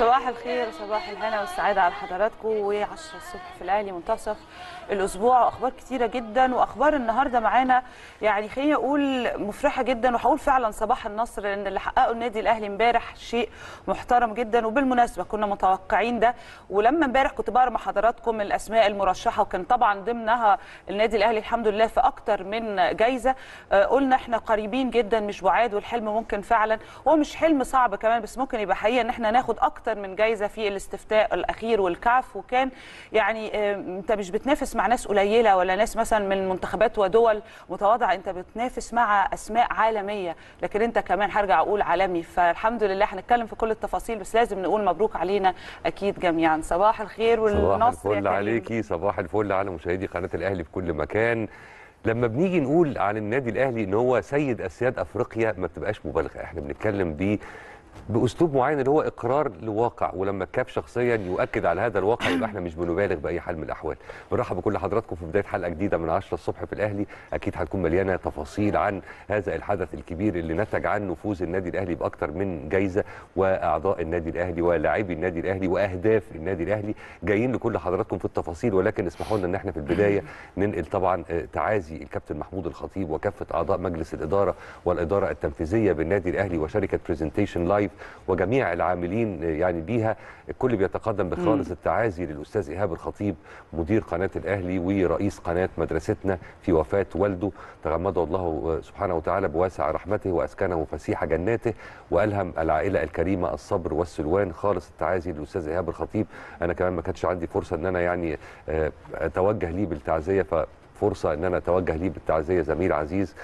صباح الخير وصباح الهنا والسعادة على حضراتكم و10 الصبح في الأهلي منتصف الأسبوع وأخبار كتيرة جدا وأخبار النهاردة معانا يعني خليني أقول مفرحة جدا وهقول فعلا صباح النصر لأن اللي حققه النادي الأهلي امبارح شيء محترم جدا وبالمناسبة كنا متوقعين ده ولما امبارح كنت بقرا مع حضراتكم الأسماء المرشحة وكان طبعا ضمنها النادي الأهلي الحمد لله في أكتر من جايزة آه، قلنا احنا قريبين جدا مش بعاد والحلم ممكن فعلا هو مش حلم صعب كمان بس ممكن يبقى حقيقة ان احنا ناخد اكتر من جايزه في الاستفتاء الاخير والكعف وكان يعني آه، انت مش بتنافس مع ناس قليله ولا ناس مثلا من منتخبات ودول متواضعه انت بتنافس مع اسماء عالميه لكن انت كمان هرجع اقول عالمي فالحمد لله هنتكلم في كل التفاصيل بس لازم نقول مبروك علينا اكيد جميعا صباح الخير صباح والنصر يا الفل كريم. عليكي صباح الفل على مشاهدي قناه الاهلي في كل مكان لما بنيجي نقول عن النادي الاهلي ان هو سيد اسياد افريقيا ما بتبقاش مبالغه احنا بنتكلم بيه باسلوب معين اللي هو اقرار لواقع ولما الكاف شخصيا يؤكد على هذا الواقع يبقى احنا مش بنبالغ باي حال من الاحوال بنرحب بكل حضراتكم في بدايه حلقه جديده من 10 الصبح في الاهلي اكيد هتكون مليانه تفاصيل عن هذا الحدث الكبير اللي نتج عنه فوز النادي الاهلي باكثر من جايزه واعضاء النادي الاهلي ولاعبي النادي الاهلي واهداف النادي الاهلي جايين لكل حضراتكم في التفاصيل ولكن اسمحوا لنا ان احنا في البدايه ننقل طبعا آه، تعازي الكابتن محمود الخطيب وكافه اعضاء مجلس الاداره والاداره التنفيذيه بالنادي الاهلي وشركه برزنتيشن لايف وجميع العاملين آه، يعني بيها الكل بيتقدم بخالص التعازي للاستاذ ايهاب الخطيب مدير قناه الاهلي ورئيس قناه مدرستنا في وفاه والده تغمده الله آه، سبحانه وتعالى بواسع رحمته واسكنه فسيح جناته والهم العائله الكريمه الصبر والسلوان خالص التعازي للاستاذ ايهاب الخطيب انا كمان ما كانش عندي فرصه ان انا يعني آه، اتوجه ليه بالتعزيه ف فرصة ان انا اتوجه ليه بالتعزية زميل عزيز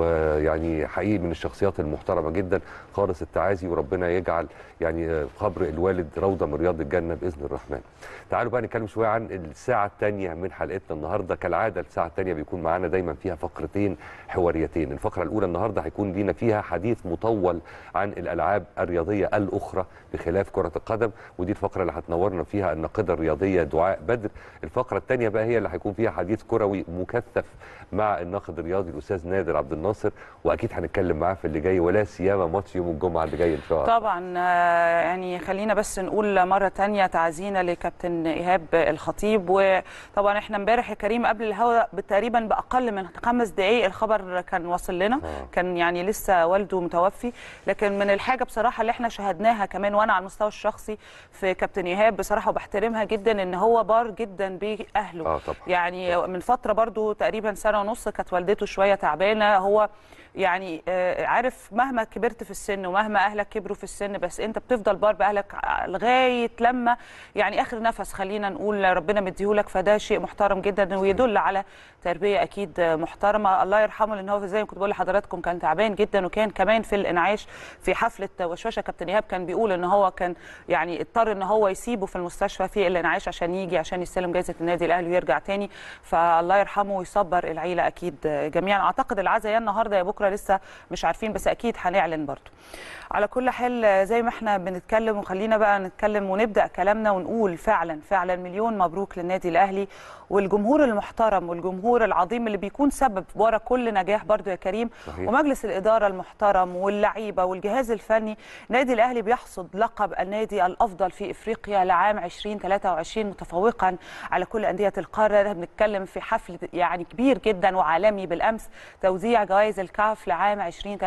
ويعني حقيقي من الشخصيات المحترمة جدا خالص التعازي وربنا يجعل يعني آه، قبر الوالد روضة من رياض الجنة بإذن الرحمن تعالوا بقى نتكلم شوية عن الساعة الثانية من حلقتنا النهاردة كالعادة الساعة الثانية بيكون معانا دايما فيها فقرتين حواريتين الفقرة الأولى النهاردة هيكون لينا فيها حديث مطول عن الألعاب الرياضية الأخرى بخلاف كرة القدم ودي الفقرة اللي هتنورنا فيها الناقدة الرياضية دعاء بدر الفقرة الثانية بقى هي اللي هيكون فيها حديث كروي مكثف مع الناقد الرياضي الأستاذ نادر عبد الناصر وأكيد هنتكلم معاه في اللي جاي ولا سيما ماتش يوم الجمعة اللي جاي إن شاء الله طبعا آه، يعني خلينا بس نقول مره تانية تعزينا لكابتن ايهاب الخطيب وطبعا احنا امبارح يا كريم قبل الهوا تقريبا باقل من خمس دقائق الخبر كان واصل لنا آه. كان يعني لسه والده متوفي لكن من الحاجه بصراحه اللي احنا شاهدناها كمان وانا على المستوى الشخصي في كابتن ايهاب بصراحه وبحترمها جدا ان هو بار جدا باهله آه طبعا يعني من فتره برضو تقريبا سنه ونص كانت والدته شويه تعبانه هو يعني آه، عارف مهما كبرت في السن ومهما اهلك كبروا في السن بس انت بتفضل بار باهلك ع- لغايه لما يعني اخر نفس خلينا نقول ربنا مديهولك فده شيء محترم جدا ويدل على تربيه اكيد محترمه الله يرحمه لان هو زي ما كنت بقول لحضراتكم كان تعبان جدا وكان كمان في الانعاش في حفله وشوشه كابتن ايهاب كان بيقول ان هو كان يعني اضطر ان هو يسيبه في المستشفى في الانعاش عشان يجي عشان يستلم جائزه النادي الاهلي ويرجع تاني فالله يرحمه ويصبر العيله اكيد جميعا اعتقد العزاء يا النهارده يا بكره لسه مش عارفين بس اكيد هنعلن برضه على كل حال زي ما احنا بنتكلم وخلينا بقى نتكلم ونبدا كلامنا ونقول فعلا فعلا مليون مبروك للنادي الاهلي والجمهور المحترم والجمهور العظيم اللي بيكون سبب ورا كل نجاح برضه يا كريم صحيح. ومجلس الاداره المحترم واللعيبه والجهاز الفني النادي الاهلي بيحصد لقب النادي الافضل في افريقيا لعام 2023 متفوقا على كل انديه القاره بنتكلم في حفل يعني كبير جدا وعالمي بالامس توزيع جوائز الكاف لعام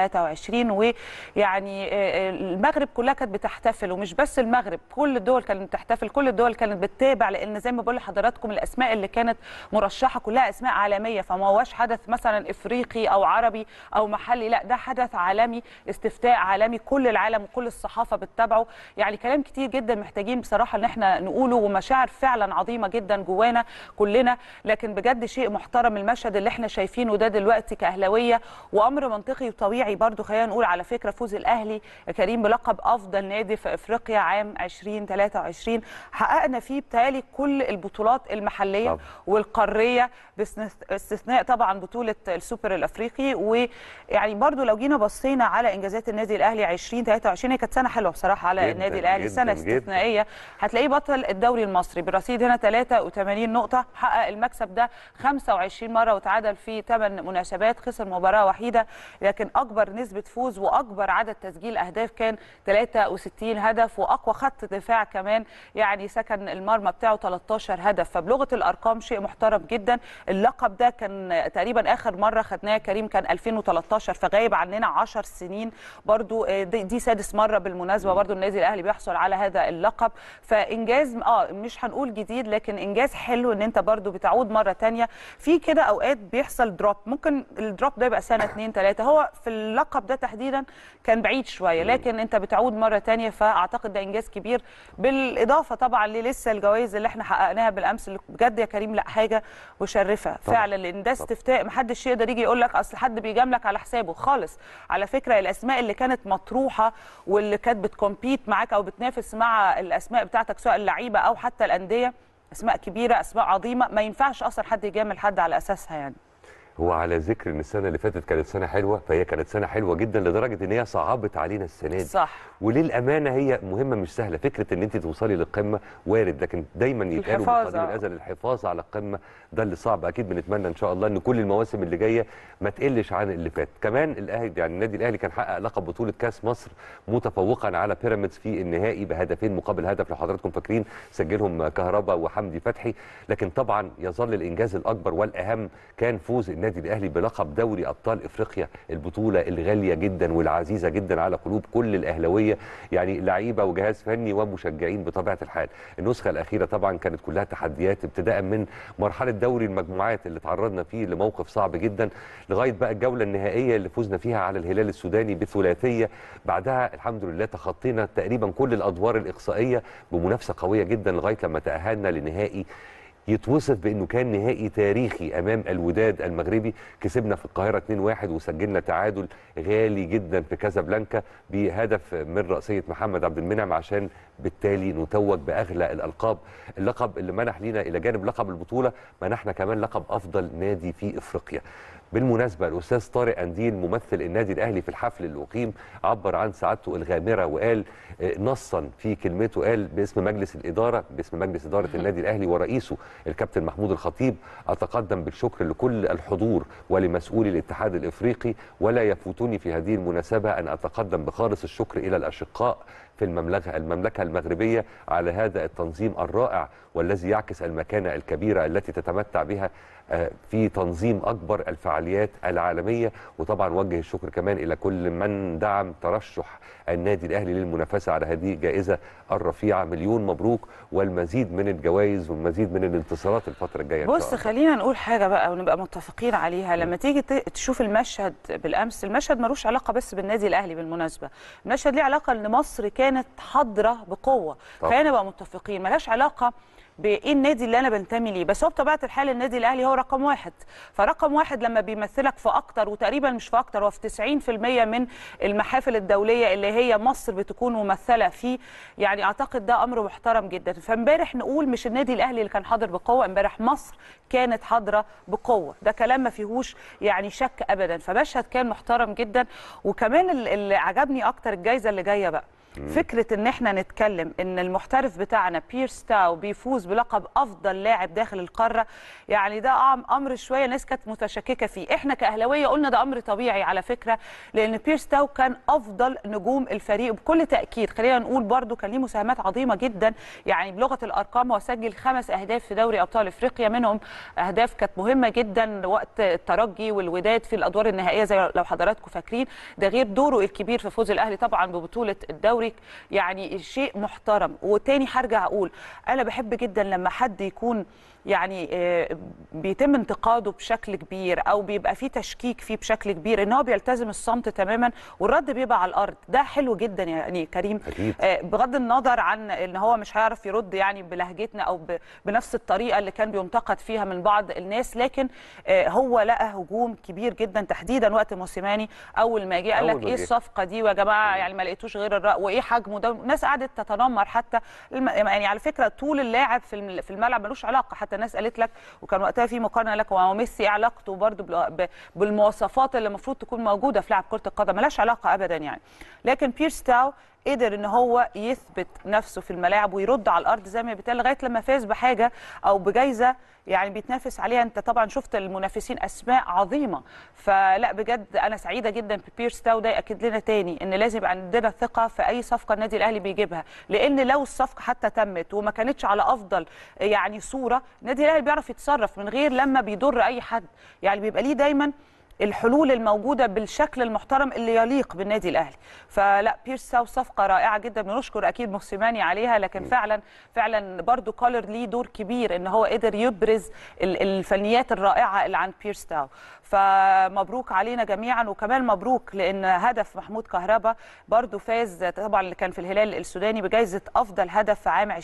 2023 ويعني آه، المغرب كلها كانت بتحتفل ومش بس المغرب كل الدول كانت بتحتفل كل الدول كانت بتتابع لان زي ما بقول لحضراتكم الاسماء اللي كانت مرشحه كلها اسماء عالميه فما هوش حدث مثلا افريقي او عربي او محلي لا ده حدث عالمي استفتاء عالمي كل العالم وكل الصحافه بتتابعه يعني كلام كتير جدا محتاجين بصراحه ان احنا نقوله ومشاعر فعلا عظيمه جدا جوانا كلنا لكن بجد شيء محترم المشهد اللي احنا شايفينه ده دلوقتي كاهلاويه وامر منطقي وطبيعي برضو خلينا نقول على فكره فوز الاهلي يا كريم بلقب افضل نادي في افريقيا عام 2023 حققنا فيه بتالي كل البطولات المحليه طبعا. والقاريه باستثناء طبعا بطوله السوبر الافريقي ويعني برضو لو جينا بصينا على انجازات النادي الاهلي 2023 هي كانت سنه حلوه بصراحه على جداً، النادي الاهلي جداً، سنه جداً. استثنائيه هتلاقيه بطل الدوري المصري برصيد هنا 83 نقطه حقق المكسب ده 25 مره وتعادل في 8 مناسبات خسر مباراه وحيده لكن اكبر نسبه فوز واكبر عدد تسجيل اهداف كان 63 هدف واقوى خط دفاع كمان يعني سكن المرمى بتاعه 13 هدف فبلغه الارقام شيء محترم جدا اللقب ده كان تقريبا اخر مره خدناه كريم كان 2013 فغايب عننا 10 سنين برضو دي, دي سادس مره بالمناسبه برضو النادي الاهلي بيحصل على هذا اللقب فانجاز اه مش هنقول جديد لكن انجاز حلو ان انت برضو بتعود مره تانية في كده اوقات بيحصل دروب ممكن الدروب ده يبقى سنه اتنين تلاته هو في اللقب ده تحديدا كان بعيد شويه لكن انت بتعود مره تانية فاعتقد ده انجاز كبير بالاضافه طبعا للسه الجوائز اللي احنا حققناها بالامس اللي بجد يا كريم لا حاجه مشرفه فعلا لان ده استفتاء محدش يقدر يجي يقول لك اصل حد بيجاملك على حسابه خالص على فكره الاسماء اللي كانت مطروحه واللي كانت بتكومبيت معاك او بتنافس مع الاسماء بتاعتك سواء اللعيبه او حتى الانديه اسماء كبيره اسماء عظيمه ما ينفعش اصلا حد يجامل حد على اساسها يعني هو على ذكر ان السنه اللي فاتت كانت سنه حلوه فهي كانت سنه حلوه جدا لدرجه ان هي صعبت علينا السنه دي صح وللامانه هي مهمه مش سهله فكره ان انت توصلي للقمه وارد لكن دايما يتقالوا من الحفاظ، قديم آه. الازل الحفاظ على القمه ده اللي صعب اكيد بنتمنى ان شاء الله ان كل المواسم اللي جايه ما تقلش عن اللي فات كمان الاهلي يعني النادي الاهلي كان حقق لقب بطوله كاس مصر متفوقا على بيراميدز في النهائي بهدفين مقابل هدف لو حضراتكم فاكرين سجلهم كهربا وحمدي فتحي لكن طبعا يظل الانجاز الاكبر والاهم كان فوز النادي الاهلي بلقب دوري ابطال افريقيا البطوله الغاليه جدا والعزيزه جدا على قلوب كل الاهلاويه يعني لعيبه وجهاز فني ومشجعين بطبيعه الحال النسخه الاخيره طبعا كانت كلها تحديات ابتداء من مرحله دوري المجموعات اللي تعرضنا فيه لموقف صعب جدا لغايه بقى الجوله النهائيه اللي فزنا فيها على الهلال السوداني بثلاثيه بعدها الحمد لله تخطينا تقريبا كل الادوار الاقصائيه بمنافسه قويه جدا لغايه لما تاهلنا لنهائي يتوصف بانه كان نهائي تاريخي امام الوداد المغربي كسبنا في القاهره 2-1 وسجلنا تعادل غالي جدا في كازابلانكا بهدف من راسيه محمد عبد المنعم عشان بالتالي نتوج باغلى الالقاب اللقب اللي منح لينا الى جانب لقب البطوله منحنا كمان لقب افضل نادي في افريقيا بالمناسبة الأستاذ طارق أنديل ممثل النادي الأهلي في الحفل اللي أقيم عبر عن سعادته الغامرة وقال آه، نصا في كلمته قال باسم مجلس الإدارة باسم مجلس إدارة النادي الأهلي ورئيسه الكابتن محمود الخطيب أتقدم بالشكر لكل الحضور ولمسؤولي الاتحاد الإفريقي ولا يفوتني في هذه المناسبة أن أتقدم بخالص الشكر إلى الأشقاء في المملكة المملكة المغربية على هذا التنظيم الرائع والذي يعكس المكانة الكبيرة التي تتمتع بها آه، في تنظيم أكبر الفعاليات العالمية وطبعا وجه الشكر كمان إلى كل من دعم ترشح النادي الأهلي للمنافسة على هذه الجائزة الرفيعة مليون مبروك والمزيد من الجوائز والمزيد من الانتصارات الفترة الجاية إن شاء بص الله. خلينا نقول حاجه بقى ونبقى متفقين عليها لما تيجي ت- تشوف المشهد بالامس المشهد ملوش علاقه بس بالنادي الاهلي بالمناسبه المشهد ليه علاقه ان مصر كانت حاضره بقوه طبعا. خلينا نبقى متفقين ملهاش علاقه بايه النادي اللي انا بنتمي ليه بس هو بطبيعه الحال النادي الاهلي هو رقم واحد فرقم واحد لما بيمثلك في اكتر وتقريبا مش في اكتر هو في 90% من المحافل الدوليه اللي هي مصر بتكون ممثله فيه يعني اعتقد ده امر محترم جدا فامبارح نقول مش النادي الاهلي اللي كان حاضر بقوه امبارح مصر كانت حاضره بقوه ده كلام ما فيهوش يعني شك ابدا فمشهد كان محترم جدا وكمان ال- اللي عجبني اكتر الجائزه اللي جايه بقى فكره ان احنا نتكلم ان المحترف بتاعنا بيرس تاو بيفوز بلقب افضل لاعب داخل القاره يعني ده أم- امر شويه ناس كانت متشككه فيه احنا كاهلاويه قلنا ده امر طبيعي على فكره لان بيرس تاو كان افضل نجوم الفريق بكل تاكيد خلينا نقول برده كان ليه مساهمات عظيمه جدا يعني بلغه الارقام هو سجل خمس اهداف في دوري ابطال افريقيا منهم اهداف كانت مهمه جدا وقت الترجي والوداد في الادوار النهائيه زي لو حضراتكم فاكرين ده غير دوره الكبير في فوز الاهلي طبعا ببطوله الدوري يعني شيء محترم وتاني هرجع اقول انا بحب جدا لما حد يكون يعني آه، بيتم انتقاده بشكل كبير او بيبقى فيه تشكيك فيه بشكل كبير ان هو بيلتزم الصمت تماما والرد بيبقى على الارض ده حلو جدا يعني كريم أكيد. آه، بغض النظر عن ان هو مش هيعرف يرد يعني بلهجتنا او ب- بنفس الطريقه اللي كان بينتقد فيها من بعض الناس لكن آه، هو لقى هجوم كبير جدا تحديدا وقت موسيماني اول ما جه قال أول لك ما ايه جه. الصفقه دي ويا جماعه يعني ما لقيتوش غير الرأي وايه حجمه ده الناس قعدت تتنمر حتى الم- يعني على فكره طول اللاعب في الم- في الملعب ملوش علاقه حتى الناس قالت لك وكان وقتها في مقارنه لك هو ميسي ايه علاقته برضه بال- ب- بالمواصفات اللي المفروض تكون موجوده في لاعب كره القدم ملهاش علاقه ابدا يعني لكن بيرس تاو قدر ان هو يثبت نفسه في الملاعب ويرد على الارض زي ما بيتقال لغايه لما فاز بحاجه او بجائزه يعني بيتنافس عليها انت طبعا شفت المنافسين اسماء عظيمه فلا بجد انا سعيده جدا ببيرس تاو ده ياكد لنا تاني ان لازم يبقى عندنا ثقه في اي صفقه النادي الاهلي بيجيبها لان لو الصفقه حتى تمت وما كانتش على افضل يعني صوره النادي الاهلي بيعرف يتصرف من غير لما بيضر اي حد يعني بيبقى ليه دايما الحلول الموجوده بالشكل المحترم اللي يليق بالنادي الاهلي فلا بيرس تاو صفقه رائعه جدا بنشكر اكيد موسيماني عليها لكن فعلا فعلا برضو كولر ليه دور كبير ان هو قدر يبرز ال- الفنيات الرائعه اللي عند بيرس تاو فمبروك علينا جميعا وكمان مبروك لان هدف محمود كهربا برضو فاز طبعا اللي كان في الهلال السوداني بجائزه افضل هدف في عام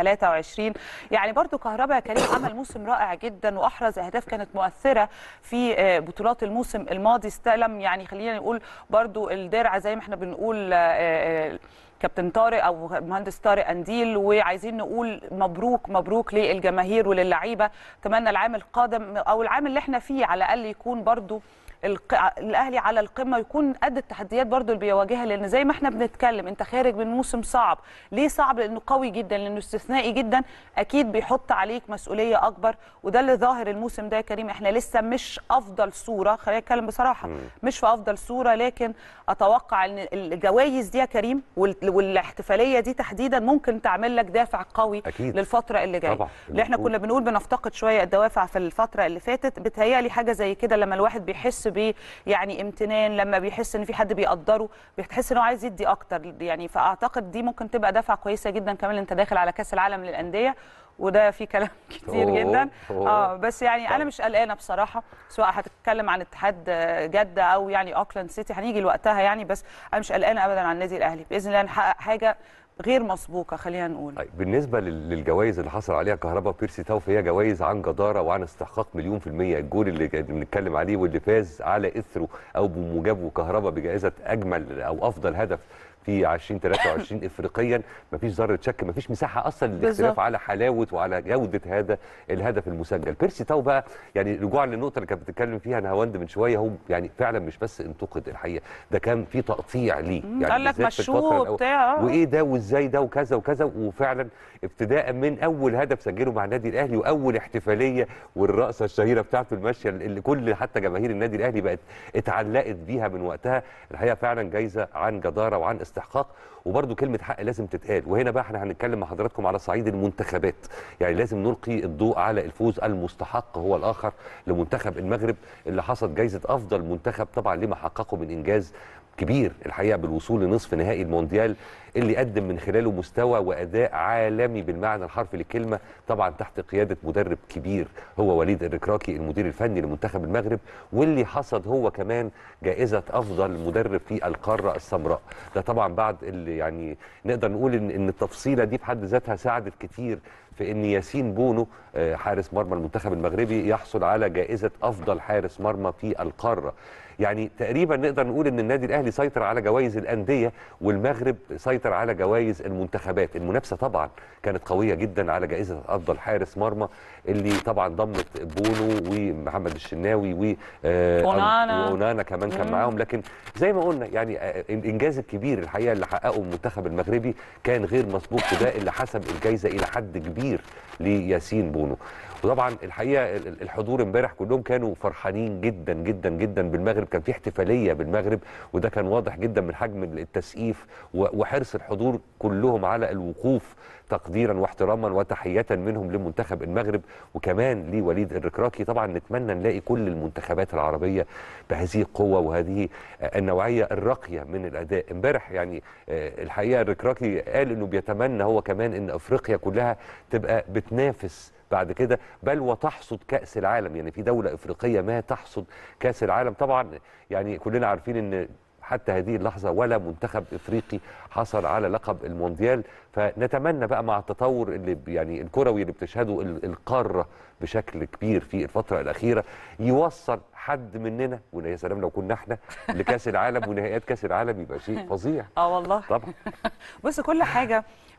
2023 يعني برضو كهربا يا كريم عمل موسم رائع جدا واحرز اهداف كانت مؤثره في آه، بطولات الموسم الماضي استلم يعني خلينا نقول برضو الدرع زي ما احنا بنقول آه، آه، كابتن طارق او مهندس طارق انديل وعايزين نقول مبروك مبروك للجماهير وللعيبه اتمنى العام القادم او العام اللي احنا فيه على الاقل يكون برضو الق... الاهلي على القمه يكون قد التحديات برضو اللي بيواجهها لان زي ما احنا بنتكلم انت خارج من موسم صعب ليه صعب لانه قوي جدا لانه استثنائي جدا اكيد بيحط عليك مسؤوليه اكبر وده اللي ظاهر الموسم ده يا كريم احنا لسه مش افضل صوره خلينا نتكلم بصراحه مش في افضل صوره لكن اتوقع ان الجوائز دي يا كريم وال... والاحتفاليه دي تحديدا ممكن تعمل لك دافع قوي أكيد. للفتره اللي جايه طبعا. اللي احنا كنا بنقول بنفتقد شويه الدوافع في الفتره اللي فاتت بتهيألي حاجه زي كده لما الواحد بيحس ب يعني امتنان لما بيحس ان في حد بيقدره بيحس ان هو عايز يدي اكتر يعني فاعتقد دي ممكن تبقى دفعه كويسه جدا كمان انت داخل على كاس العالم للانديه وده في كلام كتير أوه، جدا أوه. اه بس يعني طبعا. انا مش قلقانه بصراحه سواء هتتكلم عن اتحاد جده او يعني اوكلاند سيتي هنيجي لوقتها يعني بس انا مش قلقانه ابدا عن النادي الاهلي باذن الله نحقق حاجه غير مسبوقه خلينا نقول طيب بالنسبه لل- للجوائز اللي حصل عليها كهربا بيرسي تاو فهي جوائز عن جداره وعن استحقاق مليون في الميه الجول اللي كنا بنتكلم عليه واللي فاز على اثره او بموجبه كهربا بجائزه اجمل او افضل هدف في 2023 افريقيا مفيش ذره شك مفيش مساحه اصلا للاختلاف بالظبط. على حلاوه وعلى جوده هذا الهدف المسجل بيرسي تاو بقى يعني رجوعا للنقطه اللي كانت بتتكلم فيها نهاوند من شويه هو يعني فعلا مش بس انتقد الحقيقه ده كان في تقطيع ليه يعني قال لك بالذات في مشوه الفترة الأول. وبتاع. وايه ده وازاي ده وكذا وكذا وفعلا ابتداء من اول هدف سجله مع النادي الاهلي واول احتفاليه والرقصه الشهيره بتاعته الماشيه اللي كل حتى جماهير النادي الاهلي بقت اتعلقت بيها من وقتها الحقيقه فعلا جايزه عن جداره وعن استحقاق وبرده كلمه حق لازم تتقال وهنا بقى احنا هنتكلم مع حضراتكم على صعيد المنتخبات يعني لازم نلقي الضوء على الفوز المستحق هو الاخر لمنتخب المغرب اللي حصد جايزه افضل منتخب طبعا لما حققه من انجاز كبير الحقيقه بالوصول لنصف نهائي المونديال اللي قدم من خلاله مستوى واداء عالمي بالمعنى الحرفي للكلمه طبعا تحت قياده مدرب كبير هو وليد الركراكي المدير الفني لمنتخب المغرب واللي حصد هو كمان جائزه افضل مدرب في القاره السمراء ده طبعا بعد اللي يعني نقدر نقول ان ان التفصيله دي في حد ذاتها ساعدت كتير في ان ياسين بونو آه، حارس مرمى المنتخب المغربي يحصل على جائزه افضل حارس مرمى في القاره يعني تقريبا نقدر نقول ان النادي الاهلي سيطر على جوائز الانديه والمغرب سيطر على جوائز المنتخبات المنافسه طبعا كانت قويه جدا على جائزه افضل حارس مرمى اللي طبعا ضمت بونو ومحمد الشناوي و آه، ونانا. ونانا كمان كان مم. معاهم لكن زي ما قلنا يعني آه، الانجاز الكبير الحقيقه اللي حققه المنتخب المغربي كان غير مسبوق وده اللي حسب الجائزه الى حد كبير لياسين بونو وطبعا الحقيقه ال- ال- الحضور امبارح كلهم كانوا فرحانين جدا جدا جدا بالمغرب كان في احتفاليه بالمغرب وده كان واضح جدا من حجم التسقيف و- وحرص الحضور كلهم على الوقوف تقديرا واحتراما وتحيه منهم لمنتخب المغرب وكمان لوليد الركراكي طبعا نتمنى نلاقي كل المنتخبات العربيه بهذه القوه وهذه آه، النوعيه الراقيه من الاداء امبارح يعني آه، الحقيقه الركراكي قال انه بيتمنى هو كمان ان افريقيا كلها تبقى بتنافس بعد كده بل وتحصد كاس العالم يعني في دوله افريقيه ما تحصد كاس العالم طبعا يعني كلنا عارفين ان حتى هذه اللحظه ولا منتخب افريقي حصل على لقب المونديال فنتمنى بقى مع التطور اللي ب- يعني الكروي اللي بتشهده ال- القاره بشكل كبير في الفتره الاخيره يوصل حد مننا ويا سلام لو كنا احنا لكاس العالم ونهائيات كاس العالم يبقى شيء فظيع اه والله طبعا بص كل حاجه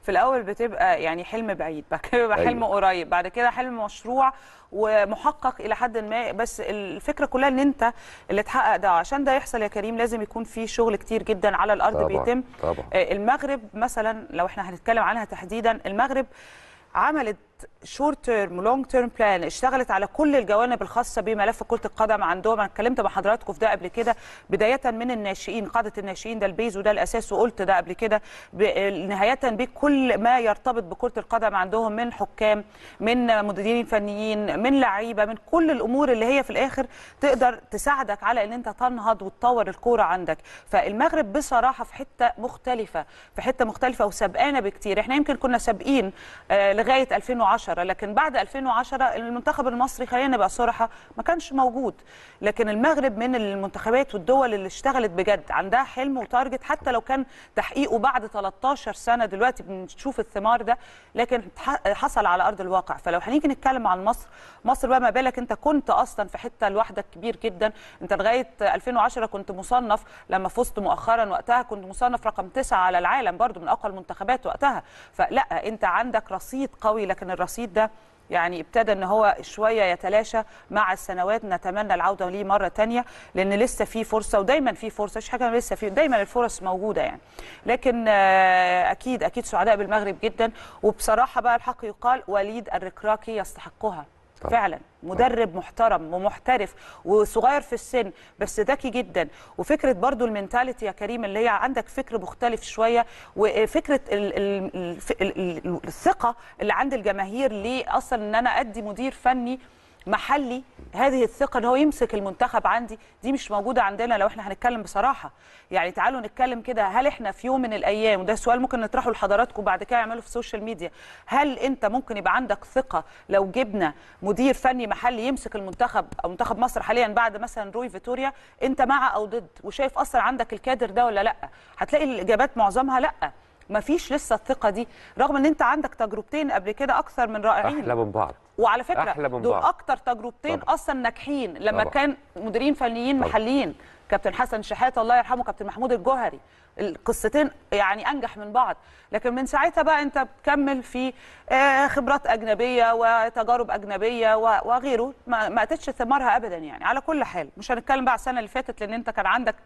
في الاول بتبقى يعني حلم بعيد بعد كده بيبقى أيوة. حلم قريب بعد كده حلم مشروع ومحقق الى حد ما بس الفكره كلها ان انت اللي تحقق ده عشان ده يحصل يا كريم لازم يكون في شغل كتير جدا على الارض طبعاً، بيتم طبعاً. آه، المغرب مثلا لو احنا هنتكلم عنها تحديدا المغرب عملت شورت تيرم ولونج تيرم بلان اشتغلت على كل الجوانب الخاصه بملف كره القدم عندهم انا اتكلمت مع حضراتكم في ده قبل كده بدايه من الناشئين قاده الناشئين ده البيز وده الاساس وقلت ده قبل كده ب- نهايه بكل ما يرتبط بكره القدم عندهم من حكام من مديرين فنيين من لعيبه من كل الامور اللي هي في الاخر تقدر تساعدك على ان انت تنهض وتطور الكوره عندك فالمغرب بصراحه في حته مختلفه في حته مختلفه وسبقانا بكتير احنا يمكن كنا سابقين آه، لغايه 2010 لكن بعد 2010 المنتخب المصري خلينا نبقى صراحه ما كانش موجود لكن المغرب من المنتخبات والدول اللي اشتغلت بجد عندها حلم وتارجت حتى لو كان تحقيقه بعد 13 سنه دلوقتي بنشوف الثمار ده لكن ح- حصل على ارض الواقع فلو هنيجي نتكلم عن مصر مصر بقى ما بالك انت كنت اصلا في حته لوحدك كبير جدا انت لغايه 2010 كنت مصنف لما فزت مؤخرا وقتها كنت مصنف رقم تسعة على العالم برضو من اقوى المنتخبات وقتها فلا انت عندك رصيد قوي لكن الرصيد ده يعني ابتدى ان هو شويه يتلاشى مع السنوات نتمنى العوده ليه مره تانية لان لسه في فرصه ودايما في فرصه مش حاجه لسه في دايما الفرص موجوده يعني لكن آه، اكيد اكيد سعداء بالمغرب جدا وبصراحه بقى الحق يقال وليد الركراكي يستحقها طبعا. فعلا مدرب محترم ومحترف وصغير في السن بس ذكي جدا وفكره برضو المينتاليتي يا كريم اللي هي عندك فكر مختلف شويه وفكره ال ال ال ال ال الثقه اللي عند الجماهير ليه اصلا ان انا ادي مدير فني محلي هذه الثقه ان هو يمسك المنتخب عندي دي مش موجوده عندنا لو احنا هنتكلم بصراحه يعني تعالوا نتكلم كده هل احنا في يوم من الايام وده سؤال ممكن نطرحه لحضراتكم بعد كده يعملوا في السوشيال ميديا هل انت ممكن يبقى عندك ثقه لو جبنا مدير فني محلي يمسك المنتخب او منتخب مصر حاليا بعد مثلا روي فيتوريا انت مع او ضد وشايف اصلا عندك الكادر ده ولا لا هتلاقي الاجابات معظمها لا مفيش لسه الثقه دي رغم ان انت عندك تجربتين قبل كده اكثر من رائعين احلى من بعض وعلى فكره أحلى من دول بعض. اكتر تجربتين طبعا. اصلا ناجحين لما طبعا. كان مديرين فنيين طبعا. محليين كابتن حسن شحاته الله يرحمه كابتن محمود الجوهري القصتين يعني انجح من بعض لكن من ساعتها بقى انت بتكمل في آه، خبرات اجنبيه وتجارب اجنبيه و- وغيره ما ما اتتش ثمارها ابدا يعني على كل حال مش هنتكلم بقى على السنه اللي فاتت لان انت كان عندك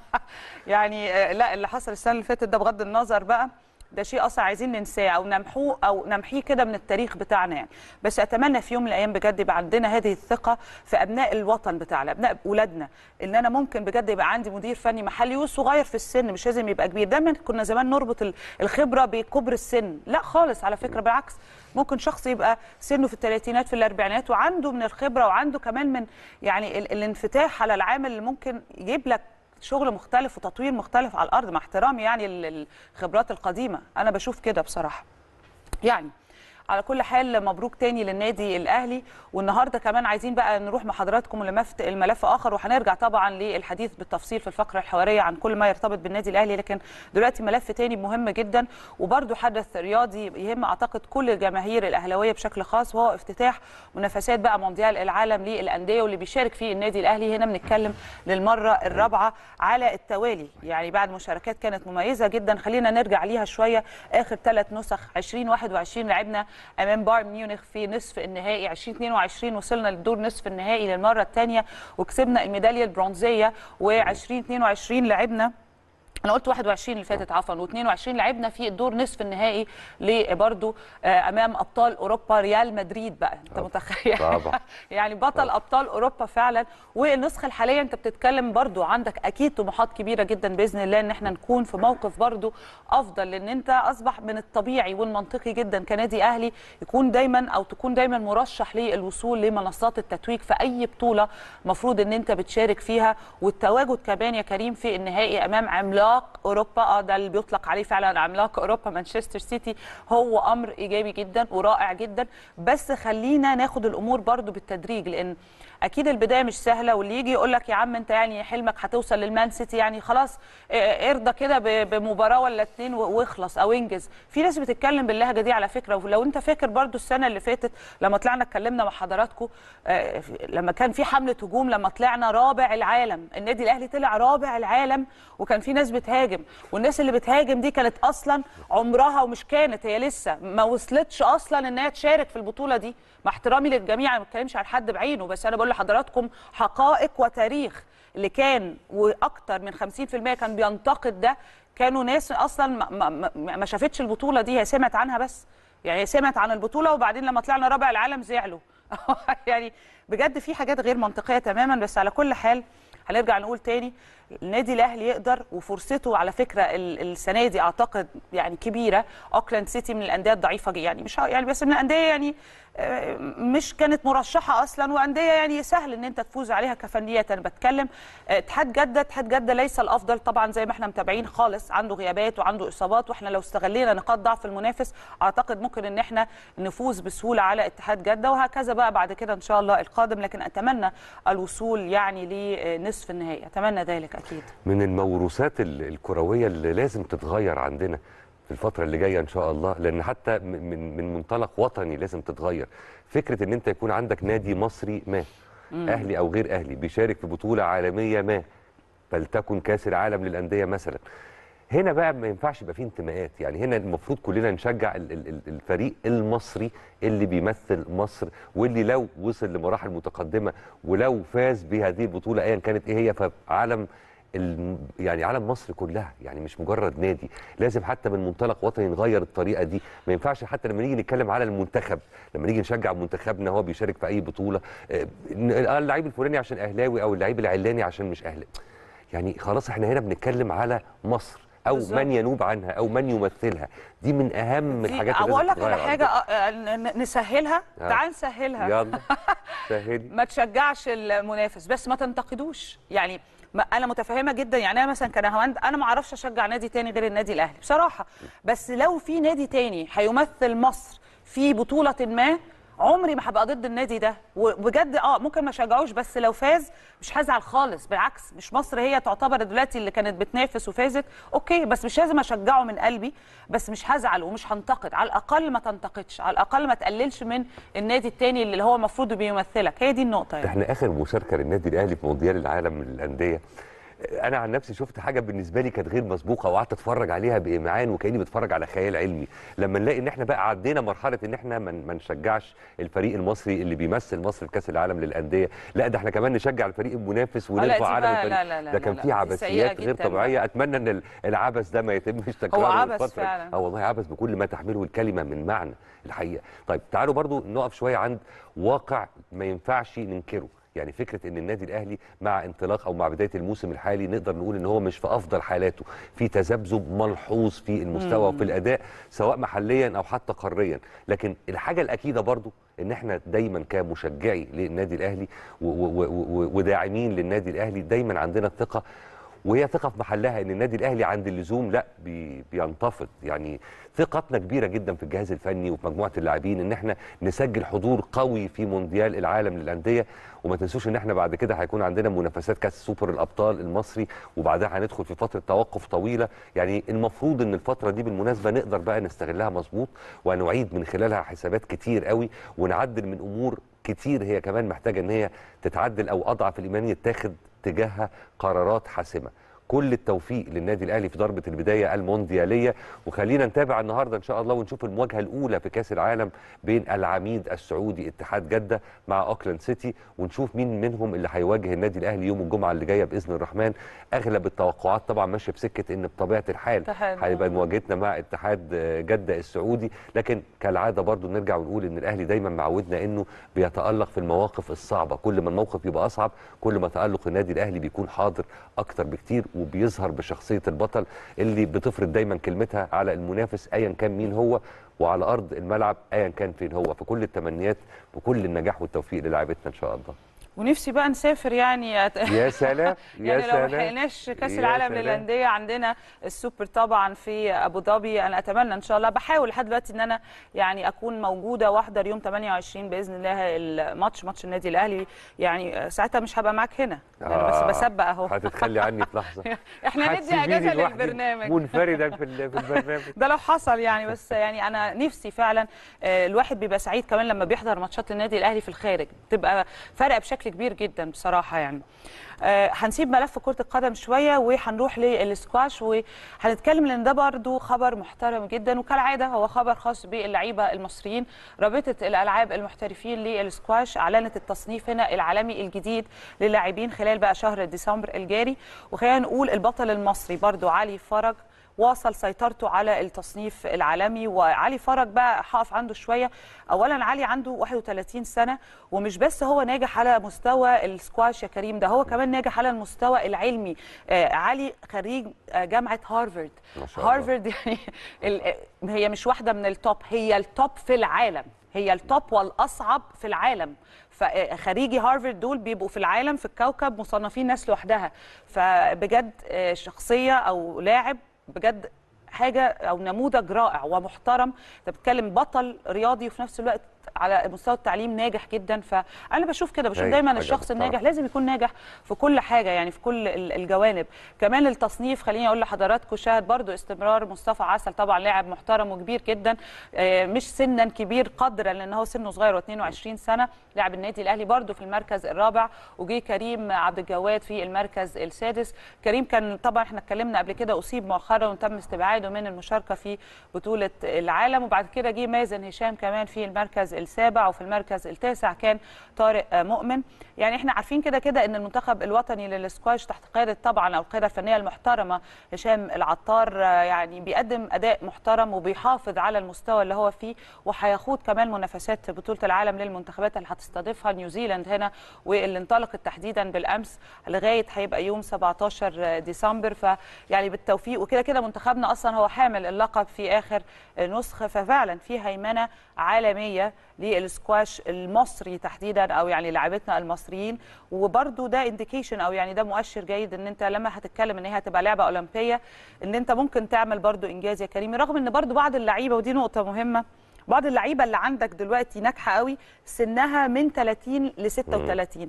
يعني آه، لا اللي حصل السنه اللي فاتت ده بغض النظر بقى ده شيء اصلا عايزين ننساه او نمحوه او نمحيه كده من التاريخ بتاعنا يعني بس اتمنى في يوم من الايام بجد يبقى عندنا هذه الثقه في ابناء الوطن بتاعنا ابناء اولادنا ان انا ممكن بجد يبقى عندي مدير فني محلي وصغير في السن مش لازم يبقى كبير دايما كنا زمان نربط ال- الخبره بكبر السن لا خالص على فكره بالعكس ممكن شخص يبقى سنه في الثلاثينات في الاربعينات وعنده من الخبره وعنده كمان من يعني ال- الانفتاح على العامل اللي ممكن يجيب لك شغل مختلف وتطوير مختلف على الارض مع احترامي يعني ال- الخبرات القديمه انا بشوف كده بصراحه يعني على كل حال مبروك تاني للنادي الاهلي والنهارده كمان عايزين بقى نروح مع حضراتكم لملف الملف اخر وهنرجع طبعا للحديث بالتفصيل في الفقره الحواريه عن كل ما يرتبط بالنادي الاهلي لكن دلوقتي ملف تاني مهم جدا وبرده حدث رياضي يهم اعتقد كل الجماهير الاهلاويه بشكل خاص وهو افتتاح منافسات بقى مونديال العالم للانديه واللي بيشارك فيه النادي الاهلي هنا بنتكلم للمره الرابعه على التوالي يعني بعد مشاركات كانت مميزه جدا خلينا نرجع ليها شويه اخر ثلاث نسخ 2021 لعبنا امام بايرن ميونخ في نصف النهائي 2022 وصلنا للدور نصف النهائي للمره الثانيه وكسبنا الميداليه البرونزيه و2022 لعبنا انا قلت 21 اللي فاتت عفوا و22 لعبنا في الدور نصف النهائي برضه امام ابطال اوروبا ريال مدريد بقى انت طبعا. متخيل طبعا. يعني بطل طبعا. ابطال اوروبا فعلا والنسخه الحاليه انت بتتكلم برضه عندك اكيد طموحات كبيره جدا باذن الله ان احنا نكون في موقف برضه افضل لان انت اصبح من الطبيعي والمنطقي جدا كنادي اهلي يكون دايما او تكون دايما مرشح للوصول لمنصات التتويج في اي بطوله مفروض ان انت بتشارك فيها والتواجد كمان يا كريم في النهائي امام عملاق اوروبا اه ده اللي بيطلق عليه فعلا عملاق اوروبا مانشستر سيتي هو امر ايجابي جدا ورائع جدا بس خلينا ناخد الامور برضو بالتدريج لان اكيد البدايه مش سهله واللي يجي يقول لك يا عم انت يعني حلمك هتوصل للمان سيتي يعني خلاص اه، ارضى كده ب- بمباراه ولا اتنين و- واخلص او انجز في ناس بتتكلم باللهجه دي على فكره ولو انت فاكر برضو السنه اللي فاتت لما طلعنا اتكلمنا مع حضراتكم اه، لما كان في حمله هجوم لما طلعنا رابع العالم النادي الاهلي طلع رابع العالم وكان في ناس بتهاجم والناس اللي بتهاجم دي كانت اصلا عمرها ومش كانت هي لسه ما وصلتش اصلا انها تشارك في البطوله دي مع احترامي للجميع انا ما بتكلمش عن حد بعينه بس انا بقول لحضراتكم حقائق وتاريخ اللي كان واكتر من 50% كان بينتقد ده كانوا ناس اصلا ما, ما, ما, ما شافتش البطوله دي هي سمعت عنها بس يعني هي سمعت عن البطوله وبعدين لما طلعنا رابع العالم زعلوا يعني بجد في حاجات غير منطقيه تماما بس على كل حال هنرجع نقول تاني النادي الاهلي يقدر وفرصته على فكره ال- السنه دي اعتقد يعني كبيره اوكلاند سيتي من الانديه الضعيفه ج- يعني مش ه- يعني بس من الانديه يعني آه، مش كانت مرشحه اصلا وانديه يعني سهل ان انت تفوز عليها كفنيات انا بتكلم آه، اتحاد جده اتحاد جده ليس الافضل طبعا زي ما احنا متابعين خالص عنده غيابات وعنده اصابات واحنا لو استغلينا نقاط ضعف المنافس اعتقد ممكن ان احنا نفوز بسهوله على اتحاد جده وهكذا بقى بعد كده ان شاء الله القادم لكن اتمنى الوصول يعني لنصف النهائي اتمنى ذلك اكيد من الموروثات ال- الكرويه اللي لازم تتغير عندنا في الفترة اللي جاية إن شاء الله لأن حتى من- من من منطلق وطني لازم تتغير فكرة إن أنت يكون عندك نادي مصري ما أهلي أو غير أهلي بيشارك في بطولة عالمية ما فلتكن كأس العالم للأندية مثلا هنا بقى ما ينفعش يبقى فيه انتماءات يعني هنا المفروض كلنا نشجع ال- ال- ال- الفريق المصري اللي بيمثل مصر واللي لو وصل لمراحل متقدمه ولو فاز بهذه البطوله ايا كانت ايه هي فعالم الم- يعني عالم مصر كلها يعني مش مجرد نادي لازم حتى من منطلق وطني نغير الطريقه دي ما ينفعش حتى لما نيجي نتكلم على المنتخب لما نيجي نشجع منتخبنا هو بيشارك في اي بطوله آه، آه، اللعيب الفلاني عشان اهلاوي او اللعيب العلاني عشان مش اهلاوي يعني خلاص احنا هنا بنتكلم على مصر او بالظبط. من ينوب عنها او من يمثلها دي من اهم دي- الحاجات اللي اقول لازم لك على تتغير حاجه عندنا. آه، ن- نسهلها آه. تعال نسهلها يلا سهلي ما تشجعش المنافس بس ما تنتقدوش يعني ما انا متفهمه جدا يعني انا مثلا كنهاوند انا ما اعرفش اشجع نادي تاني غير النادي الاهلي بصراحه بس لو في نادي تاني هيمثل مصر في بطوله ما عمري ما هبقى ضد النادي ده وبجد اه ممكن ما اشجعوش بس لو فاز مش هزعل خالص بالعكس مش مصر هي تعتبر دلوقتي اللي كانت بتنافس وفازت اوكي بس مش لازم اشجعه من قلبي بس مش هزعل ومش هنتقد على الاقل ما تنتقدش على الاقل ما تقللش من النادي التاني اللي هو المفروض بيمثلك هي دي النقطه يعني احنا اخر مشاركه للنادي الاهلي في مونديال العالم للانديه انا عن نفسي شفت حاجه بالنسبه لي كانت غير مسبوقه وقعدت اتفرج عليها بامعان وكاني بتفرج على خيال علمي لما نلاقي ان احنا بقى عدينا مرحله ان احنا ما ما نشجعش الفريق المصري اللي بيمثل مصر في كاس العالم للانديه لا ده احنا كمان نشجع الفريق المنافس لا، دي ونرفع علم بقى- الفريق لا، لا، لا، ده كان لا، في لا، دي عبثيات سيئة غير جداً طبيعيه بقى. اتمنى ان ال- العبث ده ما يتمش تكراره عبث الفترة دي. فعلاً. اه والله عبث بكل ما تحمله الكلمه من معنى الحقيقه طيب تعالوا برضو نقف شويه عند واقع ما ينفعش ننكره يعني فكره ان النادي الاهلي مع انطلاق او مع بدايه الموسم الحالي نقدر نقول ان هو مش في افضل حالاته في تذبذب ملحوظ في المستوى وفي الاداء سواء محليا او حتى قاريا لكن الحاجه الاكيده برضو ان احنا دايما كمشجعي للنادي الاهلي و- و- و- و- وداعمين للنادي الاهلي دايما عندنا الثقه وهي ثقه في محلها ان النادي الاهلي عند اللزوم لا بي بينتفض يعني ثقتنا كبيره جدا في الجهاز الفني وفي مجموعه اللاعبين ان احنا نسجل حضور قوي في مونديال العالم للانديه وما تنسوش ان احنا بعد كده هيكون عندنا منافسات كاس سوبر الابطال المصري وبعدها هندخل في فتره توقف طويله يعني المفروض ان الفتره دي بالمناسبه نقدر بقى نستغلها مظبوط ونعيد من خلالها حسابات كتير قوي ونعدل من امور كتير هي كمان محتاجه ان هي تتعدل او اضعف الايمان يتاخد تجاهها قرارات حاسمه كل التوفيق للنادي الاهلي في ضربه البدايه الموندياليه وخلينا نتابع النهارده ان شاء الله ونشوف المواجهه الاولى في كاس العالم بين العميد السعودي اتحاد جده مع اوكلاند سيتي ونشوف مين منهم اللي هيواجه النادي الاهلي يوم الجمعه اللي جايه باذن الرحمن اغلب التوقعات طبعا ماشيه في سكه ان بطبيعه الحال اتحاد، هيبقى آه. مواجهتنا مع اتحاد جده السعودي لكن كالعاده برضو نرجع ونقول ان الاهلي دايما معودنا انه بيتالق في المواقف الصعبه كل ما الموقف يبقى اصعب كل ما تالق النادي الاهلي بيكون حاضر اكتر بكتير وبيظهر بشخصيه البطل اللي بتفرض دايما كلمتها على المنافس ايا كان مين هو وعلى ارض الملعب ايا كان فين هو فكل التمنيات وكل النجاح والتوفيق للاعبتنا ان شاء الله ونفسي بقى نسافر يعني يا سلام يا يعني لو سلام ما لحقناش كاس يا العالم سلام. للانديه عندنا السوبر طبعا في ابو ظبي انا اتمنى ان شاء الله بحاول لحد دلوقتي ان انا يعني اكون موجوده واحضر يوم 28 باذن الله الماتش ماتش النادي الاهلي يعني ساعتها مش هبقى معاك هنا انا بس آه، بسبق اهو هتتخلي عني في لحظه احنا ندي هتسيبيني اجازه لوحدي للبرنامج منفردا في ال- في البرنامج ده لو حصل يعني بس يعني انا نفسي فعلا آه، الواحد بيبقى سعيد كمان لما بيحضر ماتشات النادي الاهلي في الخارج بتبقى فارقه بشكل بشكل كبير جدا بصراحه يعني آه، هنسيب ملف كره القدم شويه وهنروح للسكواش وهنتكلم لان ده برضو خبر محترم جدا وكالعاده هو خبر خاص باللعيبه المصريين رابطه الالعاب المحترفين للسكواش اعلنت التصنيف هنا العالمي الجديد للاعبين خلال بقى شهر ديسمبر الجاري وخلينا نقول البطل المصري برضو علي فرج واصل سيطرته على التصنيف العالمي وعلي فرج بقى هقف عنده شويه اولا علي عنده 31 سنه ومش بس هو ناجح على مستوى السكواش يا كريم ده هو كمان ناجح على المستوى العلمي آه علي خريج آه جامعه هارفارد ما شاء الله. هارفارد يعني ال- هي مش واحده من التوب هي التوب في العالم هي التوب والاصعب في العالم فخريجي هارفارد دول بيبقوا في العالم في الكوكب مصنفين ناس لوحدها فبجد آه، شخصيه او لاعب بجد حاجه او نموذج رائع ومحترم انت بتتكلم بطل رياضي وفي نفس الوقت على مستوى التعليم ناجح جدا فانا بشوف كده بشوف هاي، دايما حاجة الشخص محترمة. الناجح لازم يكون ناجح في كل حاجه يعني في كل ال- الجوانب كمان التصنيف خليني اقول لحضراتكم شاهد برضو استمرار مصطفى عسل طبعا لاعب محترم وكبير جدا آه، مش سنا كبير قدرا لان هو سنه صغير و22 سنه لاعب النادي الاهلي برضو في المركز الرابع وجي كريم عبد الجواد في المركز السادس كريم كان طبعا احنا اتكلمنا قبل كده اصيب مؤخرا وتم استبعاده من المشاركه في بطوله العالم وبعد كده جه مازن هشام كمان في المركز السابع وفي المركز التاسع كان طارق آه، مؤمن يعني احنا عارفين كده كده ان المنتخب الوطني للسكواش تحت قياده طبعا او القياده الفنيه المحترمه هشام العطار آه، يعني بيقدم اداء محترم وبيحافظ على المستوى اللي هو فيه وهيخوض كمان منافسات بطوله العالم للمنتخبات اللي هتستضيفها نيوزيلاند هنا واللي انطلقت تحديدا بالامس لغايه هيبقى يوم 17 ديسمبر فيعني بالتوفيق وكده كده منتخبنا اصلا هو حامل اللقب في اخر نسخه ففعلا في هيمنه عالميه للسكواش المصري تحديدا او يعني لاعبتنا المصريين وبرده ده انديكيشن او يعني ده مؤشر جيد ان انت لما هتتكلم ان هي هتبقى لعبه اولمبيه ان انت ممكن تعمل برده انجاز يا كريم رغم ان برده بعض اللعيبه ودي نقطه مهمه بعض اللعيبه اللي عندك دلوقتي ناجحه قوي سنها من 30 ل 36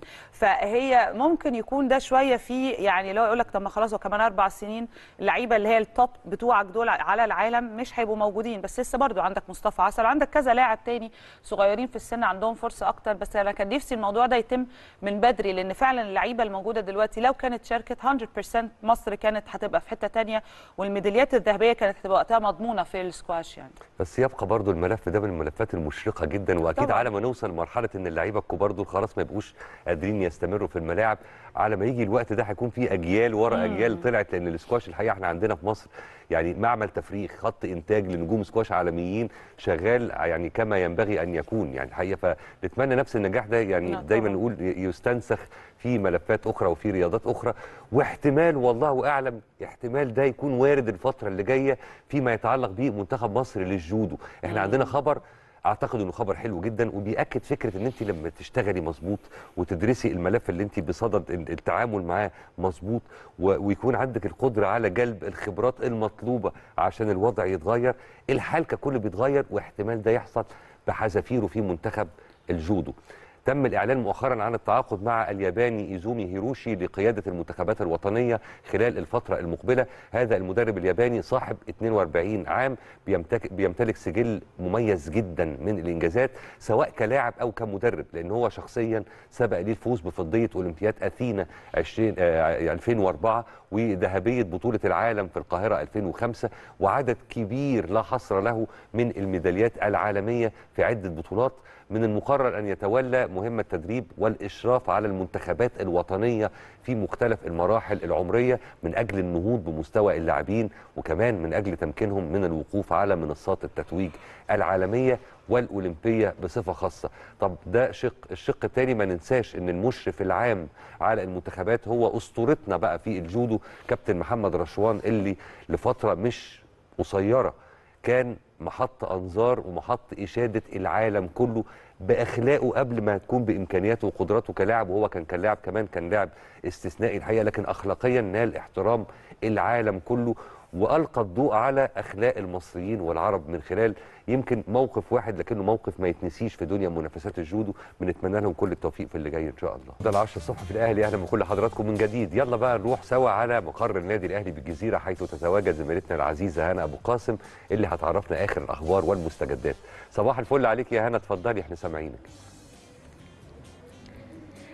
فهي ممكن يكون ده شويه في يعني لو يقول لك طب ما خلاص هو كمان اربع سنين اللعيبه اللي هي التوب بتوعك دول على العالم مش هيبقوا موجودين بس لسه برضو عندك مصطفى عسل وعندك كذا لاعب تاني صغيرين في السن عندهم فرصه اكتر بس انا كان نفسي الموضوع ده يتم من بدري لان فعلا اللعيبه الموجوده دلوقتي لو كانت شاركت 100% مصر كانت هتبقى في حته تانية والميداليات الذهبيه كانت هتبقى وقتها مضمونه في السكواش يعني بس يبقى برضو الملف ده من الملفات المشرقه جدا واكيد طبعاً. على ما نوصل لمرحله ان اللعيبه الكبار دول خلاص ما يبقوش قادرين يستمروا في الملاعب على ما يجي الوقت ده هيكون في اجيال ورا اجيال طلعت لان السكواش الحقيقه احنا عندنا في مصر يعني معمل تفريغ خط انتاج لنجوم سكواش عالميين شغال يعني كما ينبغي ان يكون يعني الحقيقه فنتمنى نفس النجاح ده يعني نعم دايما طبعاً. نقول يستنسخ في ملفات اخرى وفي رياضات اخرى واحتمال والله اعلم احتمال ده يكون وارد الفتره اللي جايه فيما يتعلق بمنتخب مصر للجودو احنا عندنا خبر اعتقد انه خبر حلو جدا وبياكد فكره ان انت لما تشتغلي مظبوط وتدرسي الملف اللي انت بصدد ال- التعامل معاه مظبوط و- ويكون عندك القدره على جلب الخبرات المطلوبه عشان الوضع يتغير الحال ككل بيتغير واحتمال ده يحصل بحذافيره في منتخب الجودو تم الإعلان مؤخرا عن التعاقد مع الياباني إيزومي هيروشي لقيادة المنتخبات الوطنية خلال الفترة المقبلة هذا المدرب الياباني صاحب 42 عام بيمتك بيمتلك سجل مميز جدا من الإنجازات سواء كلاعب أو كمدرب لأن هو شخصيا سبق ليه الفوز بفضية أولمبياد أثينا 20 آه 2004 وذهبية بطولة العالم في القاهرة 2005 وعدد كبير لا حصر له من الميداليات العالمية في عدة بطولات من المقرر أن يتولى مهمة تدريب والإشراف على المنتخبات الوطنية في مختلف المراحل العمرية من أجل النهوض بمستوى اللاعبين وكمان من أجل تمكينهم من الوقوف على منصات التتويج العالمية والأولمبية بصفة خاصة طب ده شق الشق الثاني ما ننساش أن المشرف العام على المنتخبات هو أسطورتنا بقى في الجودو كابتن محمد رشوان اللي لفترة مش قصيرة كان محط انظار ومحط اشاده العالم كله باخلاقه قبل ما تكون بامكانياته وقدراته كلاعب وهو كان كان لاعب كمان كان لاعب استثنائي الحقيقه لكن اخلاقيا نال احترام العالم كله والقى الضوء على اخلاق المصريين والعرب من خلال يمكن موقف واحد لكنه موقف ما يتنسيش في دنيا منافسات الجودو بنتمنى لهم كل التوفيق في اللي جاي ان شاء الله ده العشرة الصبح في الاهلي اهلا بكل حضراتكم من جديد يلا بقى نروح سوا على مقر النادي الاهلي بالجزيره حيث تتواجد زميلتنا العزيزه هنا ابو قاسم اللي هتعرفنا اخر الاخبار والمستجدات صباح الفل عليك يا هنا اتفضلي احنا سامعينك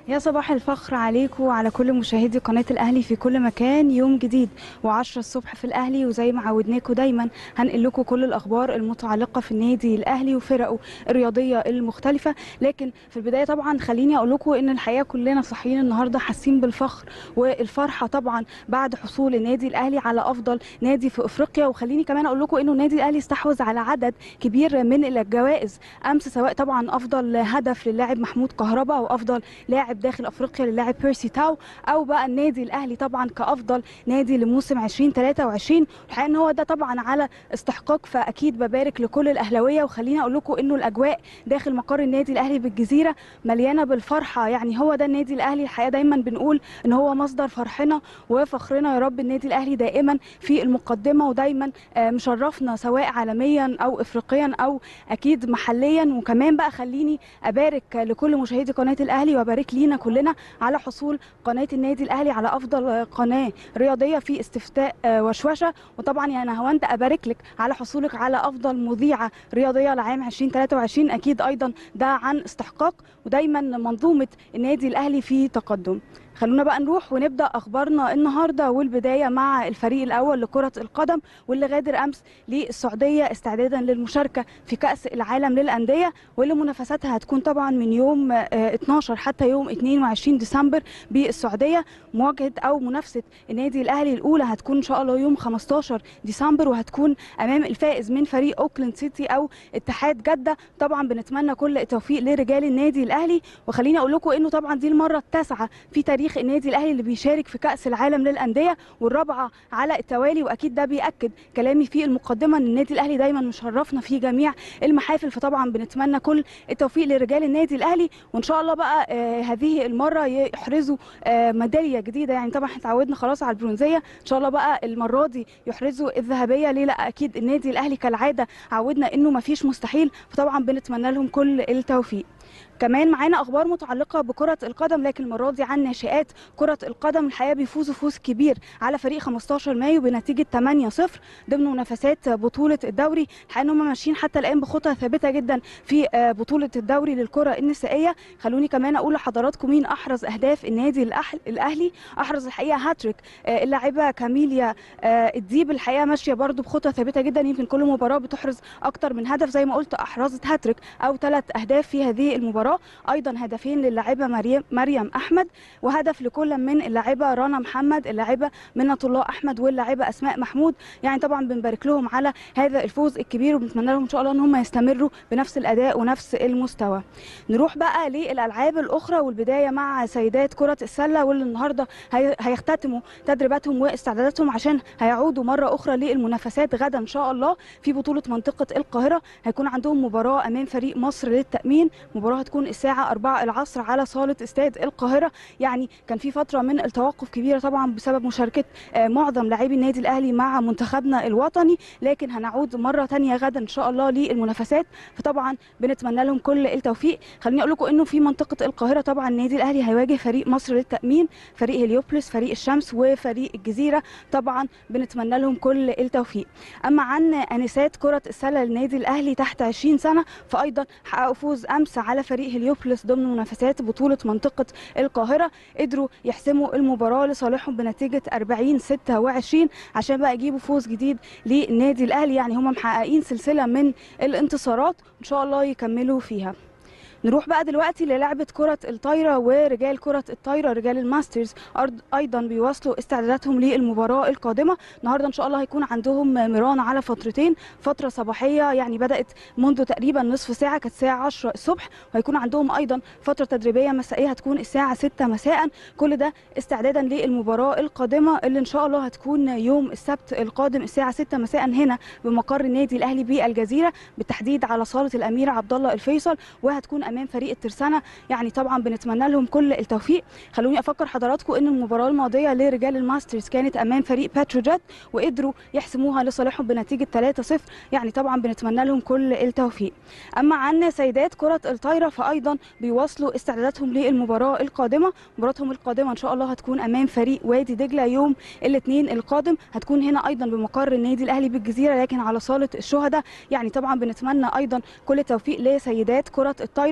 يا صباح الفخر عليكم وعلى كل مشاهدي قناة الأهلي في كل مكان يوم جديد و10 الصبح في الأهلي وزي ما عودناكم دايما هنقل لكم كل الأخبار المتعلقة في النادي الأهلي وفرقه الرياضية المختلفة لكن في البداية طبعا خليني أقول لكم إن الحقيقة كلنا صاحيين النهاردة حاسين بالفخر والفرحة طبعا بعد حصول النادي الأهلي على أفضل نادي في أفريقيا وخليني كمان أقول لكم إنه النادي الأهلي استحوذ على عدد كبير من الجوائز أمس سواء طبعا أفضل هدف للاعب محمود كهربا وأفضل لاعب داخل افريقيا للاعب بيرسي تاو او بقى النادي الاهلي طبعا كافضل نادي لموسم 2023 الحقيقه ان هو ده طبعا على استحقاق فاكيد ببارك لكل الاهلاويه وخليني اقول لكم انه الاجواء داخل مقر النادي الاهلي بالجزيره مليانه بالفرحه يعني هو ده النادي الاهلي الحقيقه دايما بنقول ان هو مصدر فرحنا وفخرنا يا رب النادي الاهلي دائما في المقدمه ودايما مشرفنا سواء عالميا او افريقيا او اكيد محليا وكمان بقى خليني ابارك لكل مشاهدي قناه الاهلي وابارك لينا كلنا على حصول قناه النادي الاهلي على افضل قناه رياضيه في استفتاء وشوشه وطبعا يا نهاوند ابارك لك على حصولك على افضل مذيعه رياضيه لعام 2023 اكيد ايضا ده عن استحقاق ودايما منظومه النادي الاهلي في تقدم خلونا بقى نروح ونبدا اخبارنا النهارده والبدايه مع الفريق الاول لكره القدم واللي غادر امس للسعوديه استعدادا للمشاركه في كاس العالم للانديه واللي منافساتها هتكون طبعا من يوم 12 حتى يوم 22 ديسمبر بالسعوديه مواجهه او منافسه النادي الاهلي الاولى هتكون ان شاء الله يوم 15 ديسمبر وهتكون امام الفائز من فريق اوكلاند سيتي او اتحاد جده طبعا بنتمنى كل التوفيق لرجال النادي الاهلي وخليني اقول لكم انه طبعا دي المره التاسعه في تاريخ تاريخ النادي الاهلي اللي بيشارك في كاس العالم للانديه والرابعه على التوالي واكيد ده بياكد كلامي في المقدمه ان النادي الاهلي دايما مشرفنا في جميع المحافل فطبعا بنتمنى كل التوفيق لرجال النادي الاهلي وان شاء الله بقى آه هذه المره يحرزوا آه ميداليه جديده يعني طبعا احنا اتعودنا خلاص على البرونزيه ان شاء الله بقى المره دي يحرزوا الذهبيه ليه لا اكيد النادي الاهلي كالعاده عودنا انه ما فيش مستحيل فطبعا بنتمنى لهم كل التوفيق كمان معانا اخبار متعلقه بكره القدم لكن المره دي عن ناشئات كره القدم الحقيقه بيفوزوا فوز كبير على فريق 15 مايو بنتيجه 8-0 ضمن منافسات بطوله الدوري الحقيقه ان هم ماشيين حتى الان بخطى ثابته جدا في بطوله الدوري للكره النسائيه خلوني كمان اقول لحضراتكم مين احرز اهداف النادي الاهلي احرز الحقيقه هاتريك اللاعبه كاميليا الديب الحقيقه ماشيه برده بخطى ثابته جدا يمكن كل مباراه بتحرز اكتر من هدف زي ما قلت احرزت هاتريك او ثلاث اهداف في هذه المباراه ايضا هدفين للاعبه مريم مريم احمد وهدف لكل من اللاعبه رنا محمد اللاعبه منة الله احمد واللاعبه اسماء محمود يعني طبعا بنبارك لهم على هذا الفوز الكبير وبنتمنى لهم ان شاء الله ان هم يستمروا بنفس الاداء ونفس المستوى نروح بقى للالعاب الاخرى والبدايه مع سيدات كره السله واللي النهارده هيختتموا تدريباتهم واستعداداتهم عشان هيعودوا مره اخرى للمنافسات غدا ان شاء الله في بطوله منطقه القاهره هيكون عندهم مباراه امام فريق مصر للتامين مباراه هتكون الساعه 4 العصر على صاله استاد القاهره يعني كان في فتره من التوقف كبيره طبعا بسبب مشاركه معظم لاعبي النادي الاهلي مع منتخبنا الوطني لكن هنعود مره ثانيه غدا ان شاء الله للمنافسات فطبعا بنتمنى لهم كل التوفيق خليني اقول لكم انه في منطقه القاهره طبعا النادي الاهلي هيواجه فريق مصر للتامين فريق هليوبلس فريق الشمس وفريق الجزيره طبعا بنتمنى لهم كل التوفيق اما عن انسات كره السله للنادي الاهلي تحت 20 سنه فايضا حققوا فوز امس على فريق هليوبلس ضمن منافسات بطوله منطقه القاهره قدروا يحسموا المباراه لصالحهم بنتيجه 40 26 عشان بقى يجيبوا فوز جديد للنادي الاهلي يعني هم محققين سلسله من الانتصارات ان شاء الله يكملوا فيها نروح بقى دلوقتي للعبة كرة الطايرة ورجال كرة الطايرة رجال الماسترز أيضا بيواصلوا استعداداتهم للمباراة القادمة النهاردة إن شاء الله هيكون عندهم مران على فترتين فترة صباحية يعني بدأت منذ تقريبا نصف ساعة كانت الساعة 10 الصبح وهيكون عندهم أيضا فترة تدريبية مسائية هتكون الساعة 6 مساء كل ده استعدادا للمباراة القادمة اللي إن شاء الله هتكون يوم السبت القادم الساعة 6 مساء هنا بمقر النادي الأهلي بالجزيرة بالتحديد على صالة الأمير عبد الله الفيصل وهتكون امام فريق الترسانه يعني طبعا بنتمنى لهم كل التوفيق خلوني افكر حضراتكم ان المباراه الماضيه لرجال الماسترز كانت امام فريق باتروجيت وقدروا يحسموها لصالحهم بنتيجه 3-0 يعني طبعا بنتمنى لهم كل التوفيق اما عن سيدات كره الطايره فايضا بيواصلوا استعداداتهم للمباراه القادمه مباراتهم القادمه ان شاء الله هتكون امام فريق وادي دجله يوم الاثنين القادم هتكون هنا ايضا بمقر النادي الاهلي بالجزيره لكن على صاله الشهداء يعني طبعا بنتمنى ايضا كل التوفيق لسيدات كره الطايره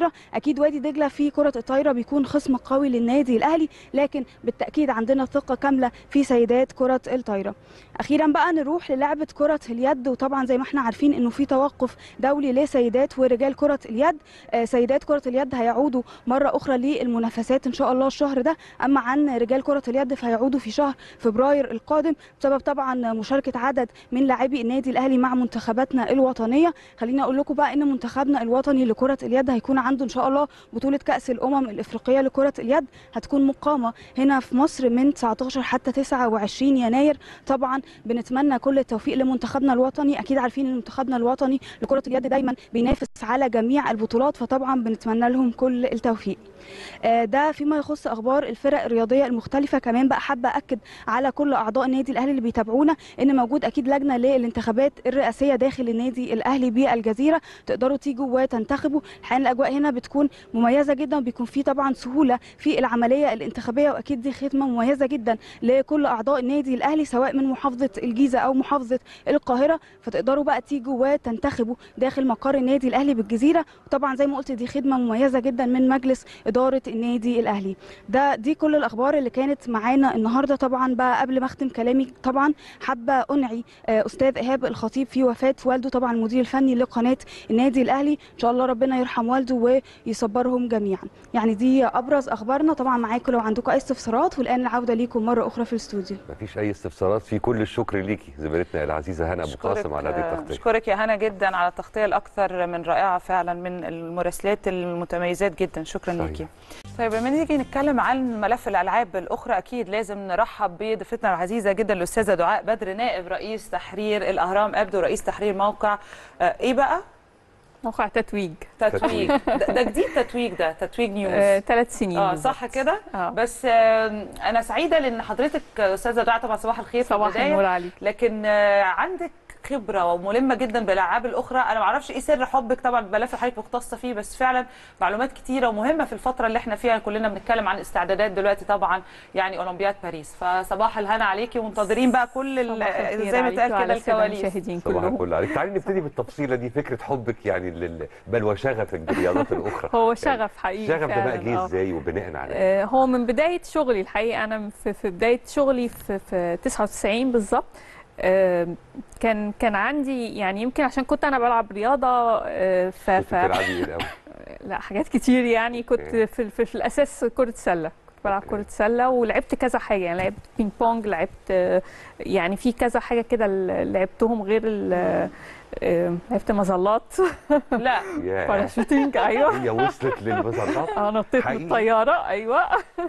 الطايره اكيد وادي دجله في كره الطايره بيكون خصم قوي للنادي الاهلي لكن بالتاكيد عندنا ثقه كامله في سيدات كره الطايره اخيرا بقى نروح للعبه كره اليد وطبعا زي ما احنا عارفين انه في توقف دولي لسيدات ورجال كره اليد آه، سيدات كره اليد هيعودوا مره اخرى للمنافسات ان شاء الله الشهر ده اما عن رجال كره اليد فهيعودوا في شهر فبراير القادم بسبب طبعا مشاركه عدد من لاعبي النادي الاهلي مع منتخباتنا الوطنيه خليني اقول لكم بقى ان منتخبنا الوطني لكره اليد هيكون عنده ان شاء الله بطوله كاس الامم الافريقيه لكره اليد هتكون مقامه هنا في مصر من 19 حتى 29 يناير طبعا بنتمنى كل التوفيق لمنتخبنا الوطني اكيد عارفين ان منتخبنا الوطني لكره اليد دايما بينافس على جميع البطولات فطبعا بنتمنى لهم كل التوفيق آه، ده فيما يخص اخبار الفرق الرياضيه المختلفه كمان بقى حابه اكد على كل اعضاء النادي الاهلي اللي بيتابعونا ان موجود اكيد لجنه للانتخابات الرئاسيه داخل النادي الاهلي بالجزيره تقدروا تيجوا وتنتخبوا الحقيقه الاجواء هنا بتكون مميزه جدا وبيكون في طبعا سهوله في العمليه الانتخابيه واكيد دي خدمه مميزه جدا لكل اعضاء النادي الاهلي سواء من محافظه الجيزه او محافظه القاهره فتقدروا بقى تيجوا وتنتخبوا داخل مقر النادي الاهلي بالجزيره وطبعا زي ما قلت دي خدمه مميزه جدا من مجلس اداره النادي الاهلي ده دي كل الاخبار اللي كانت معانا النهارده طبعا بقى قبل ما اختم كلامي طبعا حابه انعي آه، استاذ ايهاب الخطيب في وفاه والده طبعا المدير الفني لقناه النادي الاهلي ان شاء الله ربنا يرحم والده ويصبرهم جميعا يعني دي ابرز اخبارنا طبعا معاكم لو عندكم اي استفسارات والان العوده ليكم مره اخرى في الاستوديو مفيش اي استفسارات في كل الشكر ليكي زميلتنا العزيزه هنا ابو قاسم على هذه التغطيه اشكرك يا هنا جدا على التغطيه الاكثر من رائعه فعلا من المراسلات المتميزات جدا شكرا صحيح. ليكي طيب لما نيجي نتكلم عن ملف الالعاب الاخرى اكيد لازم نرحب بضيفتنا العزيزه جدا الاستاذه دعاء بدر نائب رئيس تحرير الاهرام ابدو رئيس تحرير موقع آه، ايه بقى موقع تتويج تتويج ده ده جديد تتويج ده تتويج نيوز ثلاث سنين اه بالظبط. صح كده اه بس آه، انا سعيده لان حضرتك آه، استاذه دعاء طبعا صباح الخير في صباح البداية. النور عليك لكن آه، عندك خبره وملمه جدا بالالعاب الاخرى انا ما اعرفش ايه سر حبك طبعا بملف حضرتك مختصه فيه بس فعلا معلومات كتيره ومهمه في الفتره اللي احنا فيها كلنا بنتكلم عن استعدادات دلوقتي طبعا يعني اولمبياد باريس فصباح الهنا عليكي ومنتظرين بقى كل ال- صباح الخير زي ما عليك اتقال كده وعلى السادة الكواليس المشاهدين صباح كلهم الفل عليك تعالي نبتدي بالتفصيله دي فكره حبك يعني لل... بل وشغفك بالرياضات الاخرى هو يعني شغف حقيقي الشغف ده بقى فعلاً، جه آه. ازاي وبناء على إيه؟ آه، هو من بداية شغلي الحقيقة أنا في, في بداية شغلي في, في 99 بالظبط آه، كان كان عندي يعني يمكن عشان كنت أنا بلعب رياضة آه، ف, كنت ف بتلعبي ايه الاول لا حاجات كتير يعني كنت أوكي. في, في, في الأساس كرة سلة كنت بلعب أوكي. كرة سلة ولعبت كذا حاجة يعني لعبت بينج بونج لعبت آه، يعني في كذا حاجة كده ال- لعبتهم غير ال- آه، لعبت مظلات لا ياه باراشوتينج أيوه هي وصلت للمظلات اه نطيت من حقيقي؟ الطياره ايوه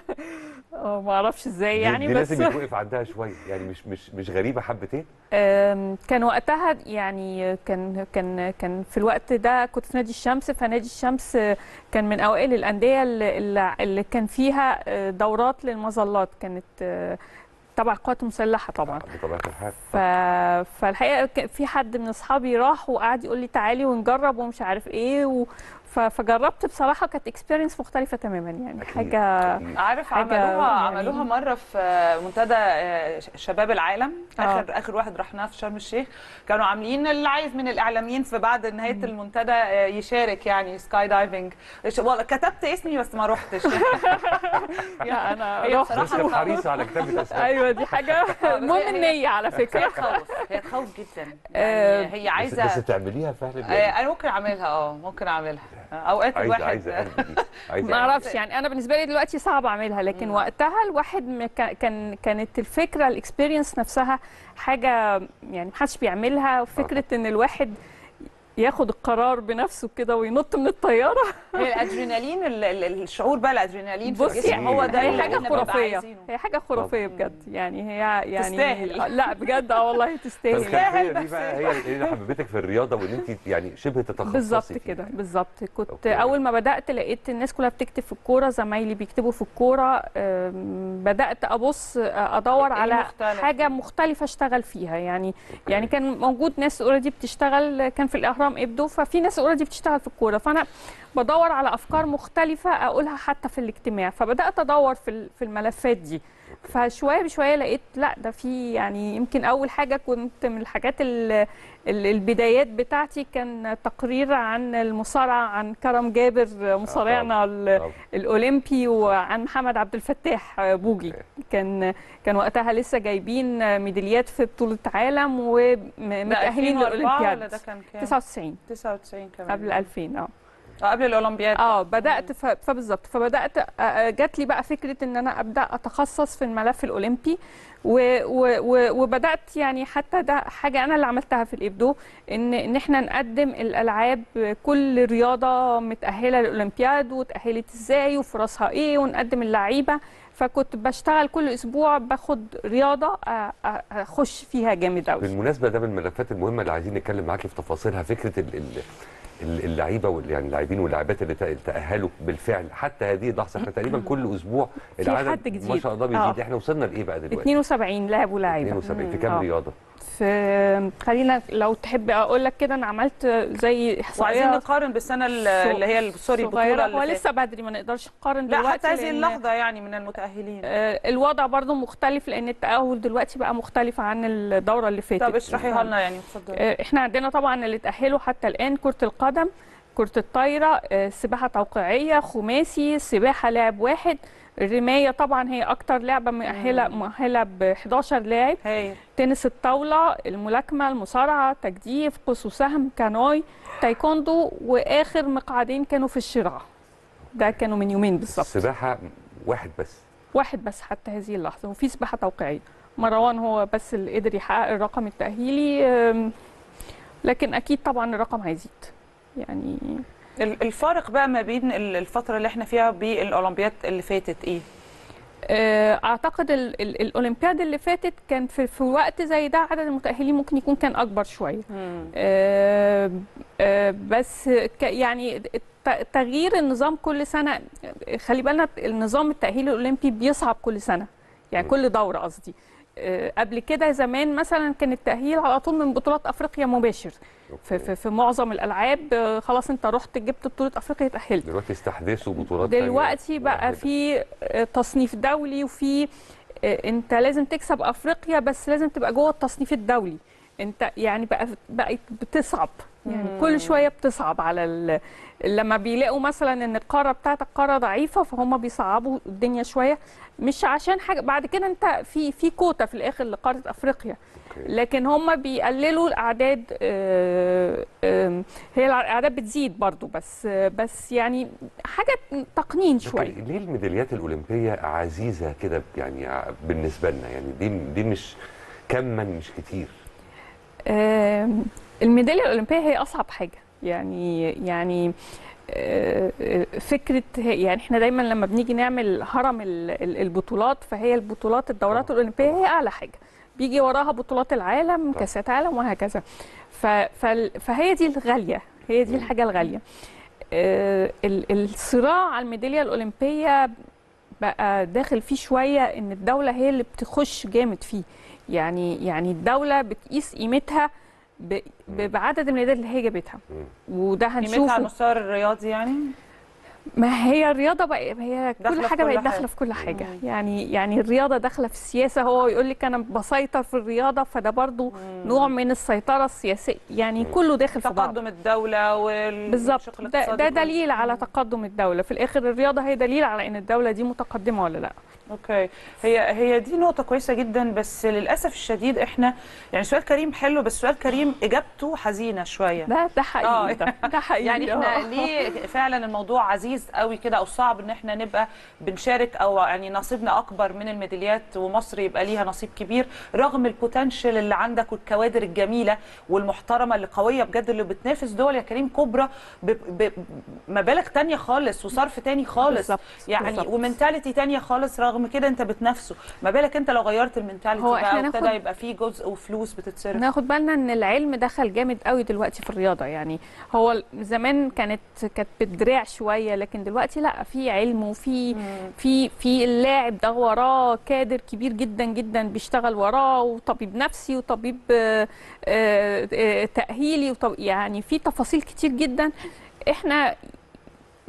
اه ما اعرفش ازاي دي- يعني دي بس لازم يتوقف عندها شويه يعني مش مش مش غريبه حبتين آم، كان وقتها يعني كان كان كان في الوقت ده كنت في نادي الشمس فنادي الشمس كان من اوائل الانديه اللي, اللي- اللي كان فيها دورات للمظلات كانت آه، تبع القوات المسلحه طبعا بطبيعه الحال ف... فالحقيقه ك- في حد من اصحابي راح وقعد يقول لي تعالي ونجرب ومش عارف ايه و... ف... فجربت بصراحه كانت اكسبيرينس مختلفه تماما يعني أكيد، حاجه أكيد. عارف حاجة عملوها يعني- عملوها مره في منتدى آه، شباب العالم آه. اخر اخر واحد رحناه في شرم الشيخ كانوا عاملين اللي عايز من الاعلاميين في بعد نهايه المنتدى آه، يشارك يعني سكاي دايفنج إيش- والله كتبت اسمي بس ما رحتش لا انا هي رحت بس كانت حريصه على كتابه اسماء ايوه دي حاجه بس المهم هي- النيه على هي فكره تخوف هي تخوف جدا آه، يعني هي بس, عايزه بس تعمليها فعلا آه، يعني انا ممكن اعملها اه ممكن اعملها اوقات عايزه الواحد عايزه قلبي دي عايزه ما قلبي. اعرفش يعني انا بالنسبه لي دلوقتي صعب اعملها لكن مم. وقتها الواحد م- كا- كان كانت الفكره الاكسبيرينس نفسها حاجه يعني محدش بيعملها فكره ان الواحد ياخد القرار بنفسه كده وينط من الطياره هي الادرينالين ال- ال- الشعور بقى الادرينالين في بصي الجسم هو ده هي اللي حاجه احنا بنبقى خرافيه عايزينه. هي حاجه خرافيه بجد يعني هي يعني تستاهل. لا بجد اه والله تستاهل فالخلفيه بس. دي بقى هي اللي حببتك في الرياضه وان انت يعني شبه تتخصصي بالظبط فيها. كده بالظبط كنت أوكي. اول ما بدات لقيت الناس كلها بتكتب في الكوره زمايلي بيكتبوا في الكوره أم، بدات ابص أه، ادور إيه على مختلف؟ حاجه مختلفه اشتغل فيها يعني يعني كان موجود ناس اوريدي بتشتغل كان في الاهرام ابدو ففي ناس اوريدي بتشتغل في الكوره فانا بدور على افكار مختلفه اقولها حتى في الاجتماع فبدات ادور في ال- في الملفات دي فشويه بشويه لقيت لا ده في يعني يمكن اول حاجه كنت من الحاجات ال- ال- البدايات بتاعتي كان تقرير عن المصارعه عن كرم جابر مصارعنا ال- طب الاولمبي وعن محمد عبد الفتاح بوجي كان كان وقتها لسه جايبين ميداليات في بطوله عالم ومتاهلين ده 2004 ولا للاولمبياد ده كان كام 99 99 كمان قبل 2000 اه اه قبل الاولمبياد اه بدات ف- فبالظبط فبدات آه، آه، جات لي بقى فكره ان انا ابدا اتخصص في الملف الاولمبي و و و وبدات يعني حتى ده حاجه انا اللي عملتها في الابدو ان ان احنا نقدم الالعاب كل رياضه متاهله للاولمبياد وتاهلت ازاي وفرصها ايه ونقدم اللعيبه فكنت بشتغل كل اسبوع باخد رياضه آه، آه، اخش فيها جامد قوي بالمناسبه ده من الملفات المهمه اللي عايزين نتكلم معاكي في تفاصيلها فكره ال ال ال- اللعيبه وال- يعني اللاعبين واللاعبات اللي تأ- تاهلوا بالفعل حتى هذه اللحظه احنا تقريبا كل اسبوع في العدد حد جديد. ما شاء الله بيزيد آه. احنا وصلنا لايه بقى دلوقتي 72 لاعب ولاعيبه 72 في كام آه. رياضه في خلينا لو تحب اقول لك كده انا عملت زي وعايزين احصائيه نقارن بالسنه ال- اللي هي سوري البطوله صغيره اللي هو فاتت. لسه بدري ما نقدرش نقارن لا دلوقتي حتى هذه لأن، اللحظه يعني من المتاهلين آه، الوضع برضو مختلف لان التاهل دلوقتي بقى مختلف عن الدوره اللي فاتت طب اشرحيها لنا يعني اتفضلي آه، احنا عندنا طبعا اللي تاهلوا حتى الان كره القدم كره الطايره آه، سباحه توقيعيه خماسي سباحه لاعب واحد الرمايه طبعا هي اكتر لعبه مؤهله مؤهله ب 11 لاعب هايل تنس الطاولة الملاكمة المصارعة تجديف قوس وسهم كانوي تايكوندو وآخر مقعدين كانوا في الشراع ده كانوا من يومين بالظبط السباحه واحد بس واحد بس حتى هذه اللحظة وفي سباحة توقيعية مروان هو بس اللي قدر يحقق الرقم التأهيلي أم، لكن أكيد طبعا الرقم هيزيد يعني ال- الفارق بقى ما بين ال- الفتره اللي احنا فيها بالاولمبياد اللي فاتت ايه آه، اعتقد ال ال الاولمبياد اللي فاتت كان في, في وقت زي ده عدد المتاهلين ممكن يكون كان اكبر شويه آه، آه، بس ك- يعني الت- تغيير النظام كل سنه خلي بالنا النظام التاهيلي الاولمبي بيصعب كل سنه يعني م. كل دوره قصدي آه، قبل كده زمان مثلا كان التاهيل على طول من بطولات افريقيا مباشر في, في, في معظم الالعاب آه، خلاص انت رحت جبت بطوله افريقيا اتاهلت دلوقتي استحدثوا بطولات تانية دلوقتي بقى واحدة. في آه، تصنيف دولي وفي آه، انت لازم تكسب افريقيا بس لازم تبقى جوه التصنيف الدولي انت يعني بقى بقت بتصعب يعني مم. كل شويه بتصعب على ال... لما بيلاقوا مثلا ان القاره بتاعتك قاره ضعيفه فهم بيصعبوا الدنيا شويه مش عشان حاجه بعد كده انت في في كوتا في الاخر لقاره افريقيا أوكي. لكن هم بيقللوا الاعداد آه، آم، هي الاعداد بتزيد برضو بس بس يعني حاجه تقنين شويه لكن ليه الميداليات الاولمبيه عزيزه كده يعني بالنسبه لنا يعني دي دي مش كما مش كتير آم، الميداليه الاولمبيه هي اصعب حاجه يعني يعني آه، آه، فكره يعني احنا دايما لما بنيجي نعمل هرم ال- ال- البطولات فهي البطولات الدورات طبعاً، الاولمبيه طبعاً. هي اعلى حاجه بيجي وراها بطولات العالم طبعاً. كاسات عالم وهكذا ف- فال- فهي دي الغاليه هي دي الحاجه الغاليه آه، ال- الصراع على الميداليه الاولمبيه بقى داخل فيه شويه ان الدوله هي اللي بتخش جامد فيه يعني يعني الدوله بتقيس قيمتها ب- ب- بعدد الميداليات اللي هي جابتها مم. وده قيمتها على هنشوفه المستوى الرياضي يعني ما هي الرياضه بقى هي داخلة كل في حاجه كل بقت حاجة. داخله في كل حاجه مم. يعني يعني الرياضه داخله في السياسه هو يقول لك انا بسيطر في الرياضه فده برضو نوع من السيطره السياسيه يعني مم. كله داخل في بعض تقدم الدوله وال بالظبط والشق ده, الاقتصادي ده كله. دليل على تقدم الدوله في الاخر الرياضه هي دليل على ان الدوله دي متقدمه ولا لا اوكي هي هي دي نقطة كويسة جدا بس للأسف الشديد احنا يعني سؤال كريم حلو بس سؤال كريم إجابته حزينة شوية ده ده آه. حقيقي ده, ده حقيقي يعني احنا آه. ليه فعلا الموضوع عزيز قوي كده او صعب ان احنا نبقى بنشارك او يعني نصيبنا اكبر من الميداليات ومصر يبقى ليها نصيب كبير رغم البوتنشال اللي عندك والكوادر الجميله والمحترمه اللي قويه بجد اللي بتنافس دول يا كريم كبرى ب- ب- بمبالغ تانية خالص وصرف تاني خالص بالظبط، يعني بالظبط. ومنتاليتي تانية خالص رغم كده انت بتنافسه ما بالك انت لو غيرت المنتاليتي هو بقى إحنا وابتدى ناخد- يبقى فيه جزء وفلوس بتتصرف ناخد بالنا ان العلم دخل جامد قوي دلوقتي في الرياضه يعني هو زمان كانت كانت بالدراع شويه لكن دلوقتي لا في علم وفي في في اللاعب ده وراه كادر كبير جدا جدا بيشتغل وراه وطبيب نفسي وطبيب آه، آه، آه، تاهيلي وطب يعني في تفاصيل كتير جدا احنا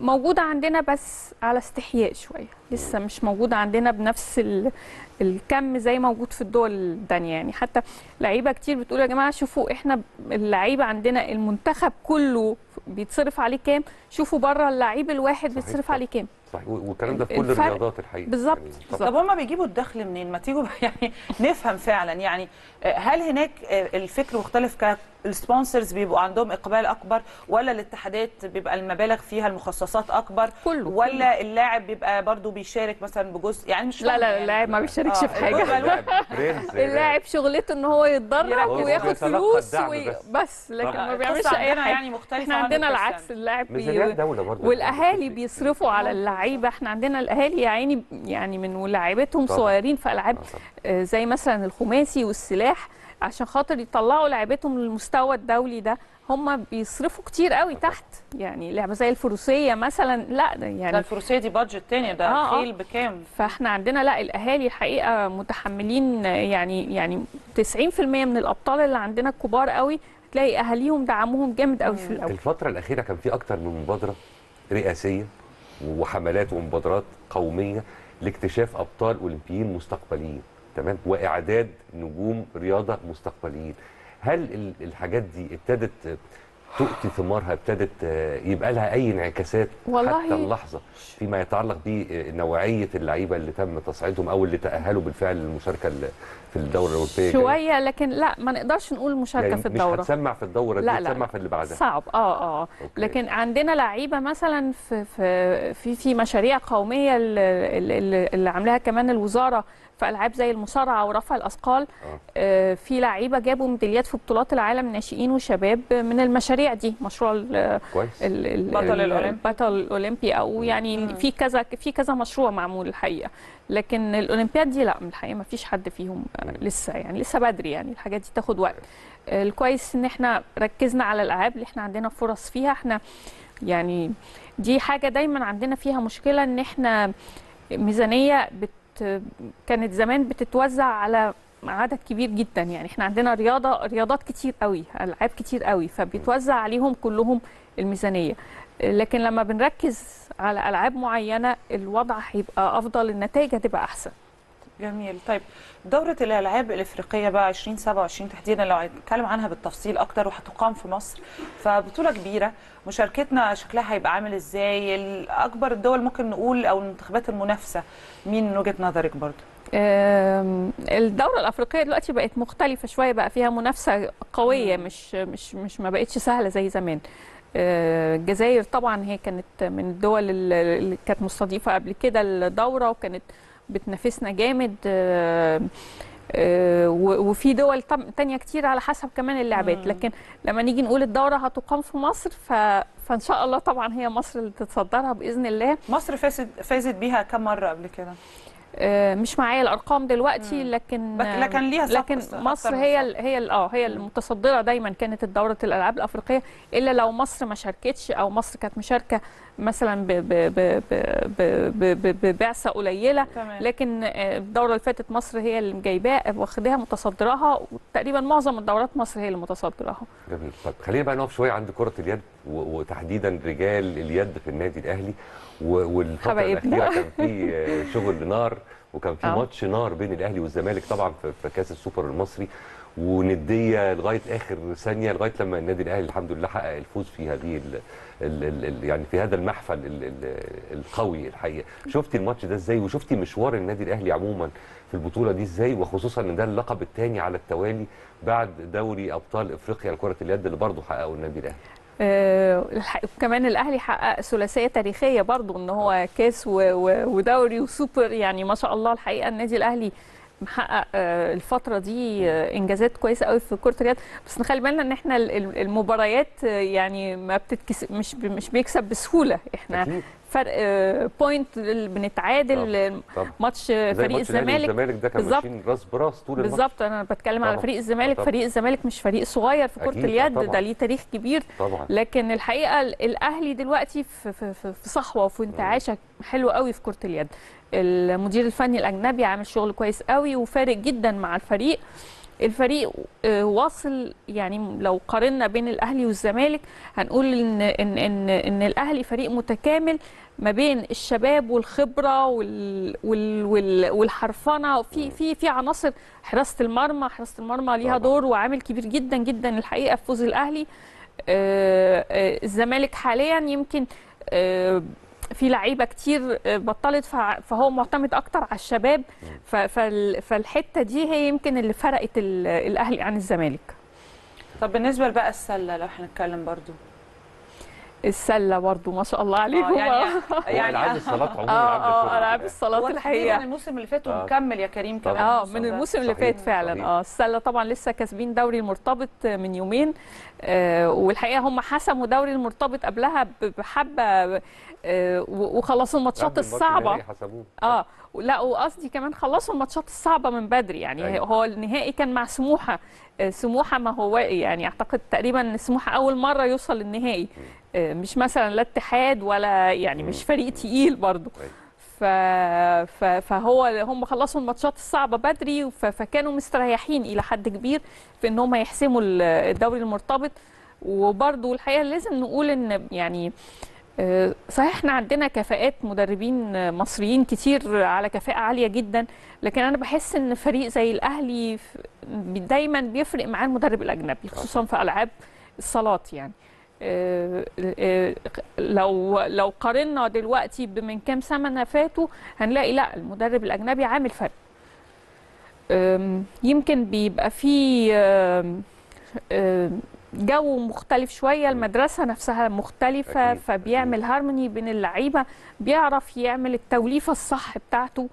موجودة عندنا بس على استحياء شوية لسه مش موجودة عندنا بنفس ال- الكم زي موجود في الدول التانية يعني حتى لعيبة كتير بتقول يا جماعة شوفوا احنا اللعيبة عندنا المنتخب كله بيتصرف عليه كام شوفوا بره اللعيب الواحد صحيح بيتصرف طبعا. عليه كام صحيح و- والكلام ده في كل الفرق- الرياضات الحقيقه بالظبط، يعني بالظبط. طب هما بيجيبوا الدخل منين؟ ما تيجوا يعني نفهم فعلا يعني آه، هل هناك آه، الفكر مختلف كالسبونسرز بيبقوا عندهم اقبال اكبر ولا الاتحادات بيبقى المبالغ فيها المخصصات اكبر كله ولا اللاعب بيبقى برضو بيشارك مثلا بجزء يعني مش لا فاهمة لا يعني. اللاعب ما بيشاركش آه، في حاجة الجزء اللاعب برنس اللاعب شغلته ان هو يتدرب يركز. وياخد هو بيتلقى فلوس الدعم وي... بس. بس لكن طبعا. ما القصة بيعملش اي عندنا حاجه يعني مختلفة احنا عندنا 100%. العكس اللاعب ميزانيات بي... دوله برضه والاهالي بيصرفوا على اللعيبه احنا عندنا الاهالي يا عيني يعني من ولاعيبتهم طبعا. صغيرين في العاب آه، طبعا. آه، زي مثلا الخماسي والسلاح عشان خاطر يطلعوا لعيبتهم للمستوى الدولي ده هم بيصرفوا كتير قوي آه، طبعا. تحت يعني لعبه زي الفروسيه مثلا لا ده ده يعني الفروسيه دي بادجت تاني ده آه، آه. خيل بكام فاحنا عندنا لا الاهالي الحقيقه متحملين يعني يعني 90% من الابطال اللي عندنا الكبار قوي تلاقي اهاليهم دعموهم جامد قوي في الاول الفترة الأخيرة كان في أكتر من مبادرة رئاسية وحملات ومبادرات قومية لاكتشاف أبطال أولمبيين مستقبليين تمام وإعداد نجوم رياضة مستقبليين هل ال- الحاجات دي ابتدت تؤتي ثمارها ابتدت آه، يبقى لها أي انعكاسات والله- حتى اللحظة فيما يتعلق بنوعية اللعيبة اللي تم تصعيدهم أو اللي تأهلوا بالفعل للمشاركة ال- في الدورة الأوروبية الجاية؟ شويه لكن لا ما نقدرش نقول مشاركه يعني في مش الدوره هتسمع في الدورة دي لا، لا، هتسمع لا. في اللي بعدها صعب اه اه أوكي. لكن عندنا لعيبه مثلا في في في, في مشاريع قوميه اللي, اللي, اللي عاملاها كمان الوزاره في العاب زي المصارعه ورفع الاثقال آه. آه في لعيبه جابوا ميداليات في بطولات العالم الناشئين والشباب من المشاريع دي مشروع ال- كويس ال- ال- بطل ال- الأولمبي. بطل الاولمبي او يعني في كذا في كذا مشروع معمول الحقيقه لكن الاولمبياد دي لا الحقيقه ما فيش حد فيهم آه، مم. لسه يعني لسه بدري يعني الحاجات دي تاخد وقت آه، الكويس ان احنا ركزنا على الالعاب اللي احنا عندنا فرص فيها احنا يعني دي حاجه دايما عندنا فيها مشكله ان احنا ميزانيه بت كانت زمان بتتوزع على عدد كبير جدا يعني احنا عندنا رياضه رياضات كتير قوي العاب كتير قوي فبيتوزع عليهم كلهم الميزانيه لكن لما بنركز على العاب معينه الوضع هيبقى افضل النتائج هتبقى احسن جميل طيب دورة الألعاب الإفريقية بقى 2027 تحديدا لو هنتكلم عنها بالتفصيل أكتر وهتقام في مصر فبطولة كبيرة مشاركتنا شكلها هيبقى عامل إزاي ال- أكبر الدول ممكن نقول أو المنتخبات المنافسة مين من وجهة نظرك برضو آم، الدورة الأفريقية دلوقتي بقت مختلفة شوية بقى فيها منافسة قوية مش مش مش ما بقتش سهلة زي زمان آه، الجزائر طبعا هي كانت من الدول اللي اللي كانت مستضيفة قبل كده الدورة وكانت بتنافسنا جامد آه، آه، و- وفي دول طب- تانية كتير على حسب كمان اللعبات مم. لكن لما نيجي نقول الدورة هتقام في مصر ف... فإن شاء الله طبعا هي مصر اللي تتصدرها بإذن الله مصر فازت فازت بيها كم مرة قبل كده آه، مش معايا الارقام دلوقتي مم. لكن بك- لكن ليها سبق لكن أكتر مصر من هي سبق. ال- هي ال- اه هي المتصدره دايما كانت دوره الالعاب الافريقيه الا لو مصر ما شاركتش او مصر كانت مشاركه مثلا ب- ب- ب- ب- ب- ب- ب- ببعثه قليله تمام لكن آه، الدوره اللي فاتت مصر هي اللي جايباها واخداها متصدراها وتقريبا معظم الدورات مصر هي اللي متصدراها جميل طب خلينا بقى نقف شويه عند كره اليد و- وتحديدا رجال اليد في النادي الاهلي و- والفتره حبايبنا. الاخيره كان في آه، شغل نار وكان في آه. ماتش نار بين الاهلي والزمالك طبعا في في كاس السوبر المصري ونديه لغايه اخر ثانيه لغايه لما النادي الاهلي الحمد لله حقق الفوز في هذه ال ال ال ال يعني في هذا المحفل ال ال القوي الحقيقه شفتي الماتش ده ازاي وشفتي مشوار النادي الاهلي عموما في البطوله دي ازاي وخصوصا ان ده اللقب الثاني على التوالي بعد دوري ابطال افريقيا لكره اليد اللي برضه حققه النادي الاهلي آه، الح- كمان الاهلي حقق ثلاثيه تاريخيه برضو ان هو كاس و- و- ودوري وسوبر يعني ما شاء الله الحقيقه النادي الاهلي محقق آه، الفتره دي آه، انجازات كويسه قوي في كره اليد بس نخلي بالنا ان احنا ال- ال- المباريات آه، يعني ما بتتكس مش ب- مش بيكسب بسهوله احنا اكيد فرق آه، بوينت ال- بنتعادل طب ماتش زي فريق ماتش الأهلي الزمالك والزمالك ده كان بالظبط. ماشيين راس براس طول الماتش بالظبط انا بتكلم على طبعاً. فريق الزمالك طبعاً. فريق الزمالك مش فريق صغير في كره أكيد، اليد طبعاً. ده ليه تاريخ كبير طبعا لكن الحقيقه ال- الاهلي دلوقتي في في في في صحوه وفي انتعاشه حلو قوي في كره اليد المدير الفني الاجنبي عامل شغل كويس قوي وفارق جدا مع الفريق الفريق آه، واصل يعني لو قارنا بين الاهلي والزمالك هنقول ان ان ان, إن الاهلي فريق متكامل ما بين الشباب والخبره وال وال وال والحرفنه في في في عناصر حراسه المرمى حراسه المرمى ليها طبعاً. دور وعامل كبير جدا جدا الحقيقه في فوز الاهلي آه، آه، الزمالك حاليا يمكن آه، في لعيبه كتير آه، بطلت فع- فهو معتمد اكتر على الشباب ف- فال- فالحته دي هي يمكن اللي فرقت ال- الاهلي عن الزمالك طب بالنسبه بقى السله لو هنتكلم برضو السله برضو ما شاء الله عليهم يعني يعني العاب الصالات عموما اه عامله اه شغل العاب يعني. الصالات هو تحديدا الحقيقه الموسم اللي فات آه. ومكمل يا كريم كمان طبعاً. اه الموسم من ده. الموسم اللي صحيح، فات فعلا صحيح. اه السله طبعا لسه كاسبين دوري المرتبط من يومين آه والحقيقه هم حسموا دوري المرتبط قبلها ب- بحبه آه و- وخلصوا الماتشات قبل الماتش الصعبه النهائي حسبوه. اه لا وقصدي كمان خلصوا الماتشات الصعبه من بدري يعني أيوة. هو النهائي كان مع سموحه آه، سموحه ما هو يعني اعتقد تقريبا ان سموحه اول مره يوصل للنهائي آه، مش مثلا لا اتحاد ولا يعني مش فريق تقيل برضه أيوة. ف... ف... فهو هم خلصوا الماتشات الصعبه بدري ف... فكانوا مستريحين الى حد كبير في ان هم يحسموا ال- الدوري المرتبط وبرضه الحقيقه لازم نقول ان يعني آه، صحيح احنا عندنا كفاءات مدربين آه، مصريين كتير على كفاءة عالية جدا لكن انا بحس ان فريق زي الاهلي ف- دايما بيفرق معاه المدرب الاجنبي خصوصا في العاب الصالات يعني آه، آه، لو لو قارنا دلوقتي بمن كام سنه فاتوا هنلاقي لا المدرب الاجنبي عامل فرق آم، يمكن بيبقى فيه آم، آم، جو مختلف شويه المدرسه نفسها مختلفه أكيد، فبيعمل هارموني بين اللعيبه بيعرف يعمل التوليفه الصح بتاعته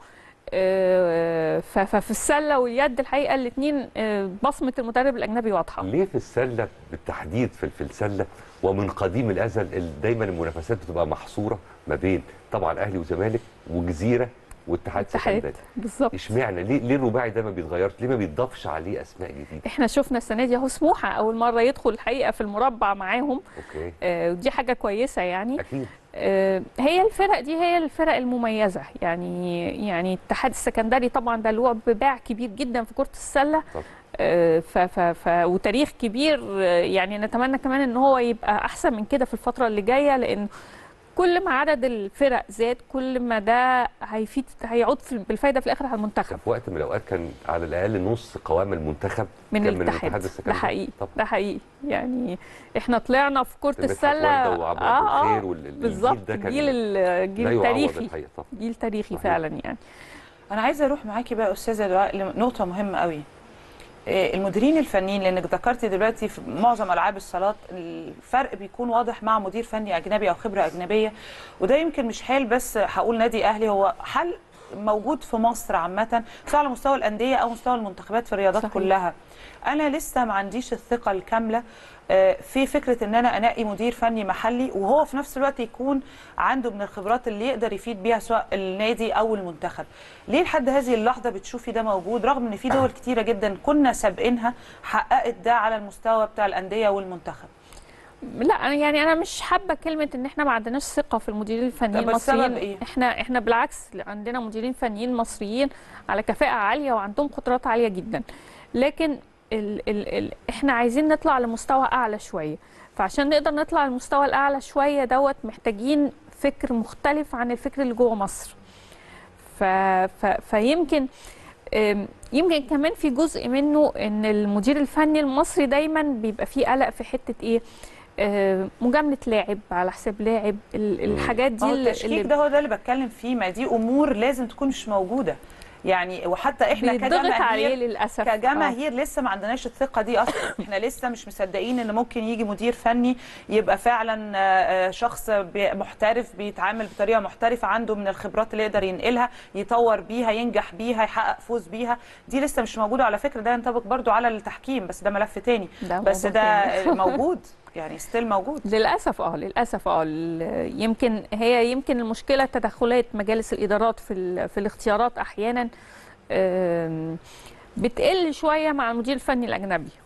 آه، ف- ففي السله واليد الحقيقه الاثنين بصمه المدرب الاجنبي واضحه ليه في السله بالتحديد في في السله ومن قديم الازل ال- دايما المنافسات بتبقى محصوره ما بين طبعا اهلي وزمالك وجزيره واتحاد اتحاد سكندري بالظبط اشمعنى ليه ليه الرباعي ده ما بيتغيرش ليه ما بيتضافش عليه اسماء جديده احنا شفنا السنه دي اهو سموحه اول مره يدخل الحقيقه في المربع معاهم اوكي آه، ودي حاجه كويسه يعني اكيد آه، هي الفرق دي هي الفرق المميزه يعني يعني الاتحاد السكندري طبعا ده له باع كبير جدا في كره السله طبعا. آه، ف ف ف وتاريخ كبير آه، يعني نتمنى كمان ان هو يبقى احسن من كده في الفتره اللي جايه لان كل ما عدد الفرق زاد كل ما ده هيفيد هيعود في- بالفايده في الاخر على المنتخب في وقت من الاوقات كان على الاقل نص قوام المنتخب من كان الاتحاد ده السكندري حقيقي طبعا ده حقيقي يعني احنا طلعنا في كره مدحت السله وردة وعبد الخير وال- الجيل بالظبط ده كان جيل ال- جيل لا يعوض تاريخي الحقيقه طبعا جيل تاريخي صحيح. فعلا يعني انا عايزه اروح معاكي بقى استاذه دعاء لنقطه مهمه قوي إيه، المديرين الفنيين لانك ذكرتي دلوقتي في معظم العاب الصالات الفرق بيكون واضح مع مدير فني اجنبي او خبره اجنبيه وده يمكن مش حال بس هقول نادي اهلي هو حل موجود في مصر عامه سواء على مستوى الانديه او مستوى المنتخبات في الرياضات صحيح. كلها انا لسه ما عنديش الثقه الكامله آه، في فكره ان انا انقي مدير فني محلي وهو في نفس الوقت يكون عنده من الخبرات اللي يقدر يفيد بيها سواء النادي او المنتخب ليه لحد هذه اللحظه بتشوفي ده موجود رغم ان في دول كتيره جدا كنا سابقينها حققت ده على المستوى بتاع الانديه والمنتخب لا أنا يعني انا مش حابه كلمه ان احنا ما عندناش ثقه في المديرين الفنيين طب السبب المصريين إيه؟ احنا احنا بالعكس عندنا مديرين فنيين مصريين على كفاءه عاليه وعندهم قدرات عاليه جدا لكن ال ال ال احنا عايزين نطلع لمستوى اعلى شويه فعشان نقدر نطلع للمستوى الاعلى شويه دوت محتاجين فكر مختلف عن الفكر اللي جوه مصر ف ف فيمكن أم، يمكن كمان في جزء منه ان المدير الفني المصري دايما بيبقى فيه قلق في حته ايه آه، مجامله لاعب على حساب لاعب ال- الحاجات دي هو اللي- التشكيك ده هو ده اللي بتكلم فيه ما دي امور لازم تكون مش موجوده يعني وحتى احنا بيتضغط عليه كجماهير للاسف آه. كجماهير لسه ما عندناش الثقه دي اصلا احنا لسه مش مصدقين ان ممكن يجي مدير فني يبقى فعلا آه، آه، شخص بي- محترف بيتعامل بطريقه محترفه عنده من الخبرات اللي يقدر ينقلها يطور بيها ينجح بيها يحقق فوز بيها دي لسه مش موجوده على فكره ده ينطبق برضو على التحكيم بس ده ملف تاني ده بس موضوع ده تاني. موجود يعني ستيل موجود للاسف اه للاسف اه ال- يمكن هي يمكن المشكله تدخلات مجالس الادارات في ال- في الاختيارات احيانا آم، بتقل شويه مع المدير الفني الاجنبي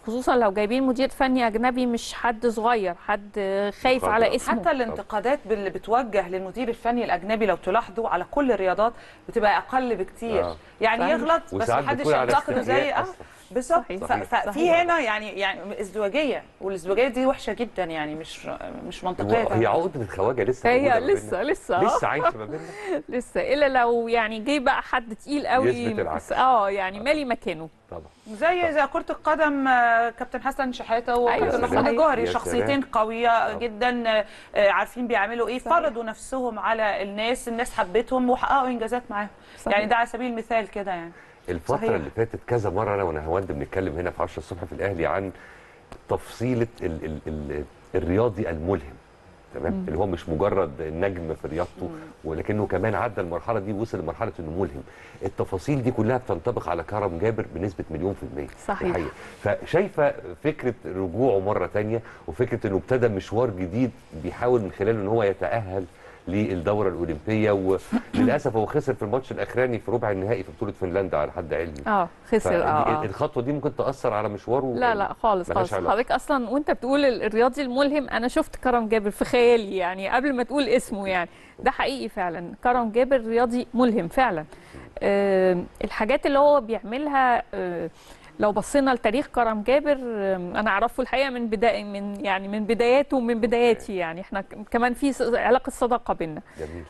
خصوصا لو جايبين مدير فني اجنبي مش حد صغير حد خايف على مخضرم. اسمه حتى الانتقادات اللي بتوجه للمدير الفني الاجنبي لو تلاحظوا على كل الرياضات بتبقى اقل بكتير آه. يعني صحيح. يغلط بس وساعات محدش بتكون على ينتقده زي استحياء اه أصلاً. بالظبط صحيح. ف- صحيح. ففي صحيح. هنا يعني يعني ازدواجيه والازدواجيه دي وحشه جدا يعني مش مش منطقيه هي تماماً. عقده الخواجه لسه موجودة هي ما بيننا. لسه لسه آه. لسه عايشه ما بيننا لسه الا لو يعني جه بقى حد تقيل قوي يثبت العكس. اه يعني مالي مكانه طبعا زي زي كرة القدم آه، كابتن حسن شحاتة وكابتن أيوة، محمود صحيح. الجوهري يا شخصيتين سلام. قوية آه. جدا آه، آه، عارفين بيعملوا ايه صحيح. فرضوا نفسهم على الناس الناس حبتهم وحققوا انجازات معاهم صحيح. يعني ده على سبيل المثال كده يعني الفترة صحيح. اللي فاتت كذا مرة أنا وأنا هوند بنتكلم هنا في 10 الصبح في الأهلي عن تفصيلة ال ال ال الرياضي الملهم تمام اللي هو مش مجرد نجم في رياضته ولكنه كمان عدى المرحلة دي وصل لمرحلة إنه ملهم التفاصيل دي كلها بتنطبق على كرم جابر بنسبة مليون في المية صحيح. الحقيقة. فشايفة فكرة رجوعه مرة تانية وفكرة إنه ابتدى مشوار جديد بيحاول من خلاله إن هو يتأهل للدورة الأولمبية وللأسف هو خسر في الماتش الأخراني في ربع النهائي في بطولة فنلندا على حد علمي اه خسر اه, آه. الخطوه دي ممكن تاثر على مشواره لا لا خالص ملهاش خالص علاقة. حضرتك اصلا وانت بتقول ال- الرياضي الملهم انا شفت كرم جابر في خيالي يعني قبل ما تقول اسمه يعني ده حقيقي فعلا كرم جابر رياضي ملهم فعلا آه الحاجات اللي هو بيعملها آه لو بصينا لتاريخ كرم جابر آه انا اعرفه الحقيقه من بدايه من يعني من بداياته ومن بداياتي يعني احنا ك- كمان في ص- علاقه صداقه بينا جميل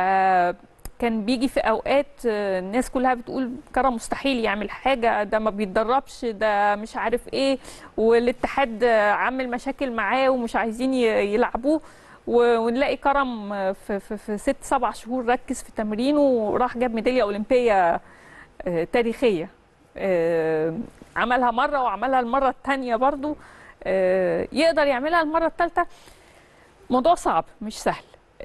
فكان بيجي في اوقات آه، الناس كلها بتقول كرم مستحيل يعمل حاجه ده ما بيتدربش ده مش عارف ايه والاتحاد آه، عامل مشاكل معاه ومش عايزين ي- يلعبوه و- ونلاقي كرم آه، في, في, في ست سبع شهور ركز في تمرينه وراح جاب ميداليه اولمبيه آه، تاريخيه آه، عملها مره وعملها المره الثانيه برضو آه، يقدر يعملها المره الثالثه موضوع صعب مش سهل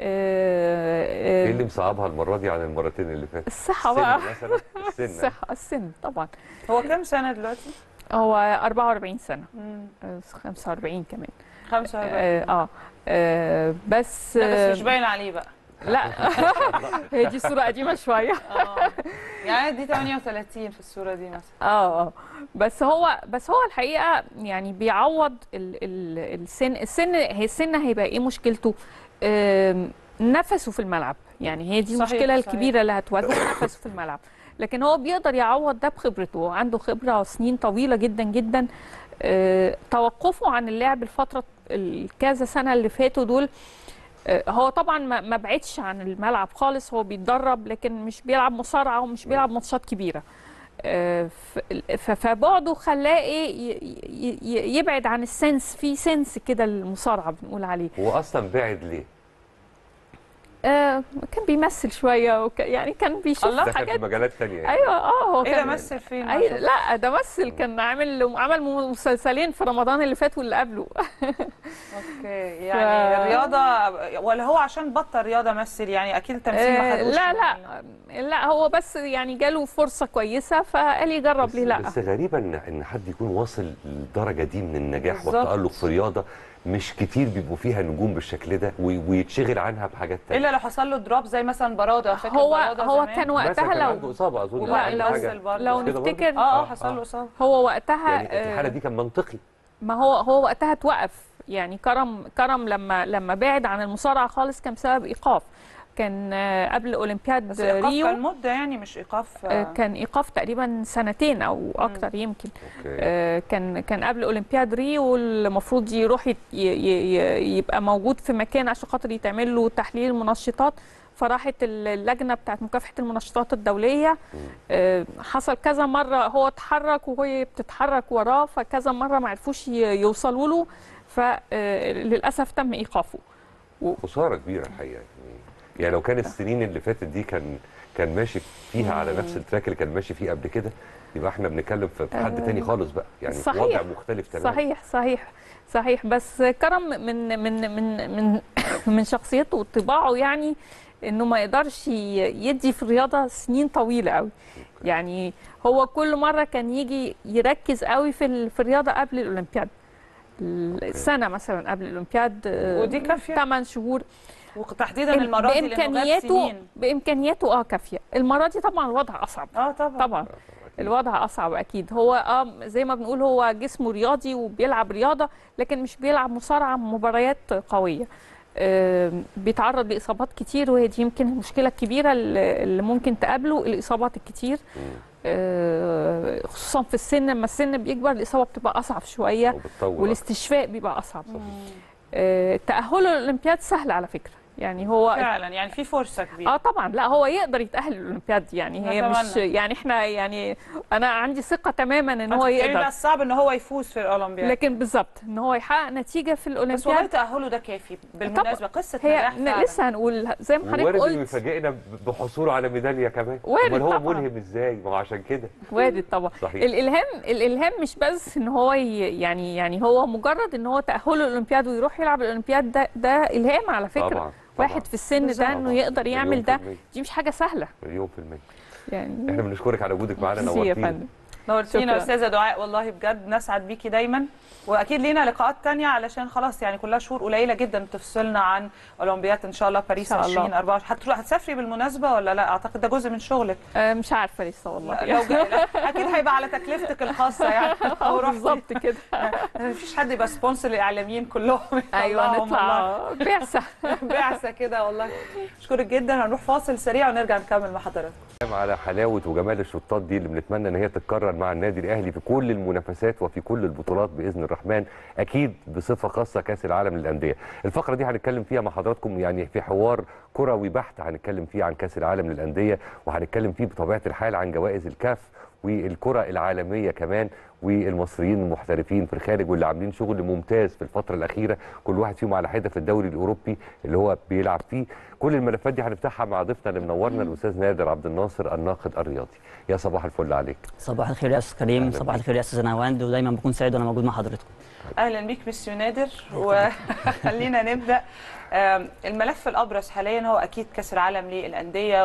آه، ايه آه، اللي مصعبها المره دي عن المرتين اللي فاتوا الصحة السن بقى مثلا السن الصحة السن طبعا هو كام سنة دلوقتي؟ هو 44 سنة مم. آه، 45 كمان 45 اه, آه, آه بس لا بس مش باين عليه بقى لا هي دي صورة قديمة شوية اه يعني دي 38 في الصورة دي مثلا اه اه بس هو بس هو الحقيقة يعني بيعوض ال ال السن السن هي السن هيبقى ايه مشكلته؟ آم، نفسه في الملعب يعني هي دي صحيح، المشكلة صحيح. الكبيرة اللي هتواجهه نفسه في الملعب لكن هو بيقدر يعوض ده بخبرته هو عنده خبرة سنين طويلة جدا جدا آه، توقفه عن اللعب الفترة الكذا سنة اللي فاتوا دول آه، هو طبعا ما ما بعدش عن الملعب خالص هو بيتدرب لكن مش بيلعب مصارعة ومش بيلعب ماتشات كبيرة آه، ف- ف- فبعده خلاه ايه ي- ي- ي- يبعد عن السنس في سنس كده المصارعة بنقول عليه هو اصلا بعد ليه؟ آه، كان بيمثل شوية وك يعني كان بيشوف الله. دخل في حاجات مجالات تانية يعني. ايوه اه هو ايه ده كان مثل فين؟ أي لا ده مثل كان عامل عمل مسلسلين في رمضان اللي فات واللي قبله اوكي يعني الرياضة ولا هو عشان بطل رياضة مثل يعني اكيد التمثيل ما آه، خدوش لا يعني. لا لا هو بس يعني جاله فرصة كويسة فقال يجرب بس, ليه لا بس غريبة ان ان حد يكون واصل للدرجة دي من النجاح بالظبط. والتألق في رياضة مش كتير بيبقوا فيها نجوم بالشكل ده وي- ويتشغل عنها بحاجات تانية الا لو حصل له دروب زي مثلا برادة فاكر هو برادة هو زمان؟ كان مثلا وقتها كان عنده لو اصابة اظن وبقى كان عنده يمثل حاجة. برضه. لو مش كده برضه؟ نفتكر اه اه آه، حصل له آه. اصابة هو وقتها يعني في الحالة آه، دي كان منطقي ما هو هو وقتها توقف يعني كرم كرم لما لما بعد عن المصارعة خالص كان بسبب ايقاف كان آه، قبل اولمبياد بس ايقاف ريو كان مدة يعني مش ايقاف آه، كان ايقاف تقريبا سنتين او اكتر يمكن اوكي آه، كان كان قبل اولمبياد ريو المفروض يروح يت- ي- ي- ي- يبقى موجود في مكان عشان خاطر يتعمل له تحليل منشطات فراحت اللجنه بتاعت مكافحه المنشطات الدوليه آه، حصل كذا مره هو اتحرك وهي بتتحرك وراه فكذا مره ما عرفوش ي- يوصلوا له فللاسف تم ايقافه خسارة كبيرة الحقيقة يعني يعني لو كان السنين اللي فاتت دي كان كان ماشي فيها على نفس التراك اللي كان ماشي فيه قبل كده يبقى احنا بنتكلم في في حد تاني خالص بقى يعني في صحيح. وضع مختلف تماما صحيح صحيح صحيح بس كرم من من من من من شخصيته وطباعه يعني انه ما يقدرش ي- يدي في الرياضه سنين طويله قوي يعني هو كل مره كان يجي يركز قوي في ال- في الرياضه قبل الاولمبياد السنه مثلا قبل الاولمبياد ودي كافية؟ 8 شهور وتحديدا المرة دي لانه غاب بامكانياته سنين بامكانياته اه كافيه المره دي طبعا الوضع اصعب اه طبعا طبعا الوضع اصعب اكيد هو اه زي ما بنقول هو جسمه رياضي وبيلعب رياضه لكن مش بيلعب مصارعه مباريات قويه آه، بيتعرض لاصابات كتير وهي دي يمكن المشكله الكبيره اللي اللي ممكن تقابله الاصابات الكتير آه، خصوصا في السن لما السن بيكبر الاصابه بتبقى اصعب شويه وبتطور والاستشفاء بيبقى اصعب آه، تاهله للاولمبياد سهل على فكره يعني هو فعلا يعني في فرصه كبيره اه طبعا لا هو يقدر يتاهل للاولمبياد يعني هي مش نتمنى. يعني احنا يعني انا عندي ثقه تماما ان هو بقى يقدر الصعب ان هو يفوز في الاولمبياد لكن بالظبط ان هو يحقق نتيجه في بس والله الاولمبياد تاهله ده كافي بالمناسبه قصه هي نجاح ن- فعلا. لسه هنقول زي ما حضرتك وارد انه قلت يفاجئنا بحصوله على ميداليه كمان وارد امال هو طبعاً. ملهم ازاي ما هو عشان كده وارد طبعا صحيح الالهام الالهام مش بس ان هو ي- يعني يعني هو مجرد ان هو تاهله للاولمبياد ويروح يلعب الاولمبياد ده ده الهام على فكره طبعا واحد في السن بالظبط. ده انه يقدر مليون يعمل في ده المية. دي مش حاجه سهله مليون في المية يعني احنا بنشكرك على وجودك معانا ميرسي يا نورتينا فندم نورتينا شكراً. استاذه دعاء والله بجد نسعد بيكي دايما واكيد لينا لقاءات تانية علشان خلاص يعني كلها شهور قليله جدا تفصلنا عن اولمبياد ان شاء الله باريس إن شاء الله. 2024 هتروح هتسافري بالمناسبه ولا لا اعتقد ده جزء من شغلك آه، مش عارفه لسه والله لو جا... لا، اكيد هيبقى على تكلفتك الخاصه يعني آه، لو رحتي. بالظبط كده مفيش حد يبقى سبونسر للاعلاميين كلهم ايوه يطلعهم والله. نطلع بعثه بعثه كده والله اشكرك جدا هنروح فاصل سريع ونرجع نكمل مع حضرتك على حلاوه وجمال الشطات دي اللي بنتمنى ان هي تتكرر مع النادي الاهلي في كل المنافسات وفي كل البطولات باذن الرحمن اكيد بصفه خاصه كاس العالم للانديه الفقره دي هنتكلم فيها مع حضراتكم يعني في حوار كروي بحت هنتكلم فيه عن كاس العالم للانديه وهنتكلم فيه بطبيعه الحال عن جوائز الكاف والكره العالميه كمان والمصريين المحترفين في الخارج واللي عاملين شغل ممتاز في الفتره الاخيره كل واحد فيهم على حده في الدوري الاوروبي اللي هو بيلعب فيه كل الملفات دي هنفتحها مع ضيفنا اللي منورنا الاستاذ نادر عبد الناصر الناقد الرياضي يا صباح الفل عليك صباح الخير يا استاذ كريم أهلاً صباح بيك. الخير يا استاذ نواند ودايما بكون سعيد وانا موجود مع حضرتك اهلا بيك مستر نادر وخلينا نبدا آم، الملف الابرز حاليا هو اكيد كاس العالم للانديه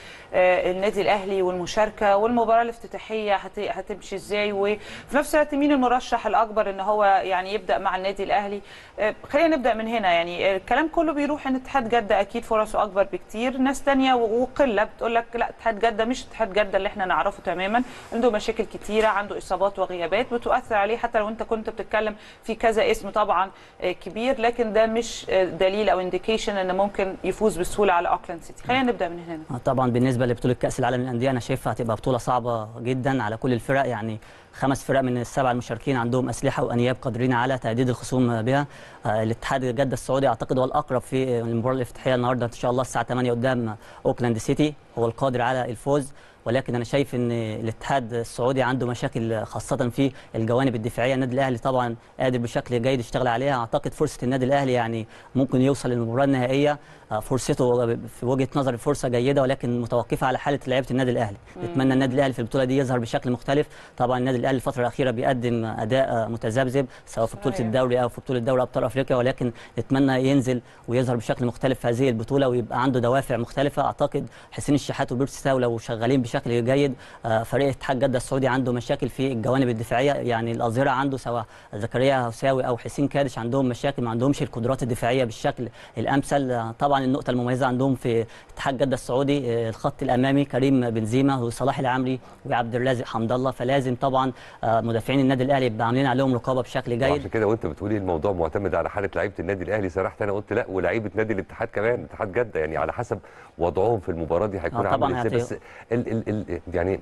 والنادي الاهلي والمشاركه والمباراه الافتتاحيه هت- هتمشي ازاي وفي نفس الوقت مين المرشح الاكبر ان هو يعني يبدا مع النادي الاهلي آه، خلينا نبدا من هنا يعني آه، الكلام كله بيروح ان اتحاد جده اكيد فرصه اكبر بكتير ناس تانية و- وقله بتقول لك لا اتحاد جده مش اتحاد جده اللي احنا نعرفه تماما عنده مشاكل كتيره عنده اصابات وغيابات بتؤثر عليه حتى لو انت كنت بتتكلم في كذا اسم طبعا آه، كبير لكن ده مش آه، دليل او انديكيشن ان ممكن يفوز بسهوله على اوكلاند سيتي خلينا نبدا من هنا آه، طبعا بالنسبه لبطوله كاس العالم للانديه انا شايفها هتبقى بطوله صعبه جدا على كل الفرق يعني خمس فرق من السبعه المشاركين عندهم اسلحه وانياب قادرين على تهديد الخصوم بها آه، الاتحاد جده السعودي اعتقد هو الاقرب في المباراه الافتتاحيه النهارده ان شاء الله الساعه 8 قدام اوكلاند سيتي هو القادر على الفوز ولكن انا شايف ان الاتحاد السعودي عنده مشاكل خاصه في الجوانب الدفاعيه النادي الاهلي طبعا قادر بشكل جيد يشتغل عليها اعتقد فرصه النادي الاهلي يعني ممكن يوصل للمباراه النهائيه آه، فرصته في وجهه نظري فرصه جيده ولكن متوقفه على حاله لعيبه النادي الاهلي نتمنى النادي الاهلي في البطوله دي يظهر بشكل مختلف طبعا النادي الاهلي الفتره الاخيره بيقدم اداء آه، متذبذب سواء في بطوله صحيح. الدوري او في بطوله دوري ابطال افريقيا ولكن نتمنى ينزل ويظهر بشكل مختلف في هذه البطوله ويبقى عنده دوافع مختلفه اعتقد حسين الشحات وبيرسي تاو لو شغالين بشكل جيد آه، فريق اتحاد جده السعودي عنده مشاكل في الجوانب الدفاعيه يعني الاظهره عنده سواء زكريا هوساوي او حسين كادش عندهم مشاكل ما عندهمش القدرات الدفاعيه بالشكل الامثل آه، طبعا النقطه المميزه عندهم في اتحاد جده السعودي آه، الخط الامامي كريم بنزيما وصلاح العمري وعبد الرازق حمد الله فلازم طبعا آه، مدافعين النادي الاهلي يبقى عاملين عليهم رقابه بشكل جيد عشان كده وانت بتقولي الموضوع معتمد على حاله لعيبه النادي الاهلي سرحت انا قلت لا ولاعيبه نادي الاتحاد كمان اتحاد جده يعني على حسب وضعهم في المباراه دي هيكون آه، عامل طبعاً ازاي هت- بس ال ال ال يعني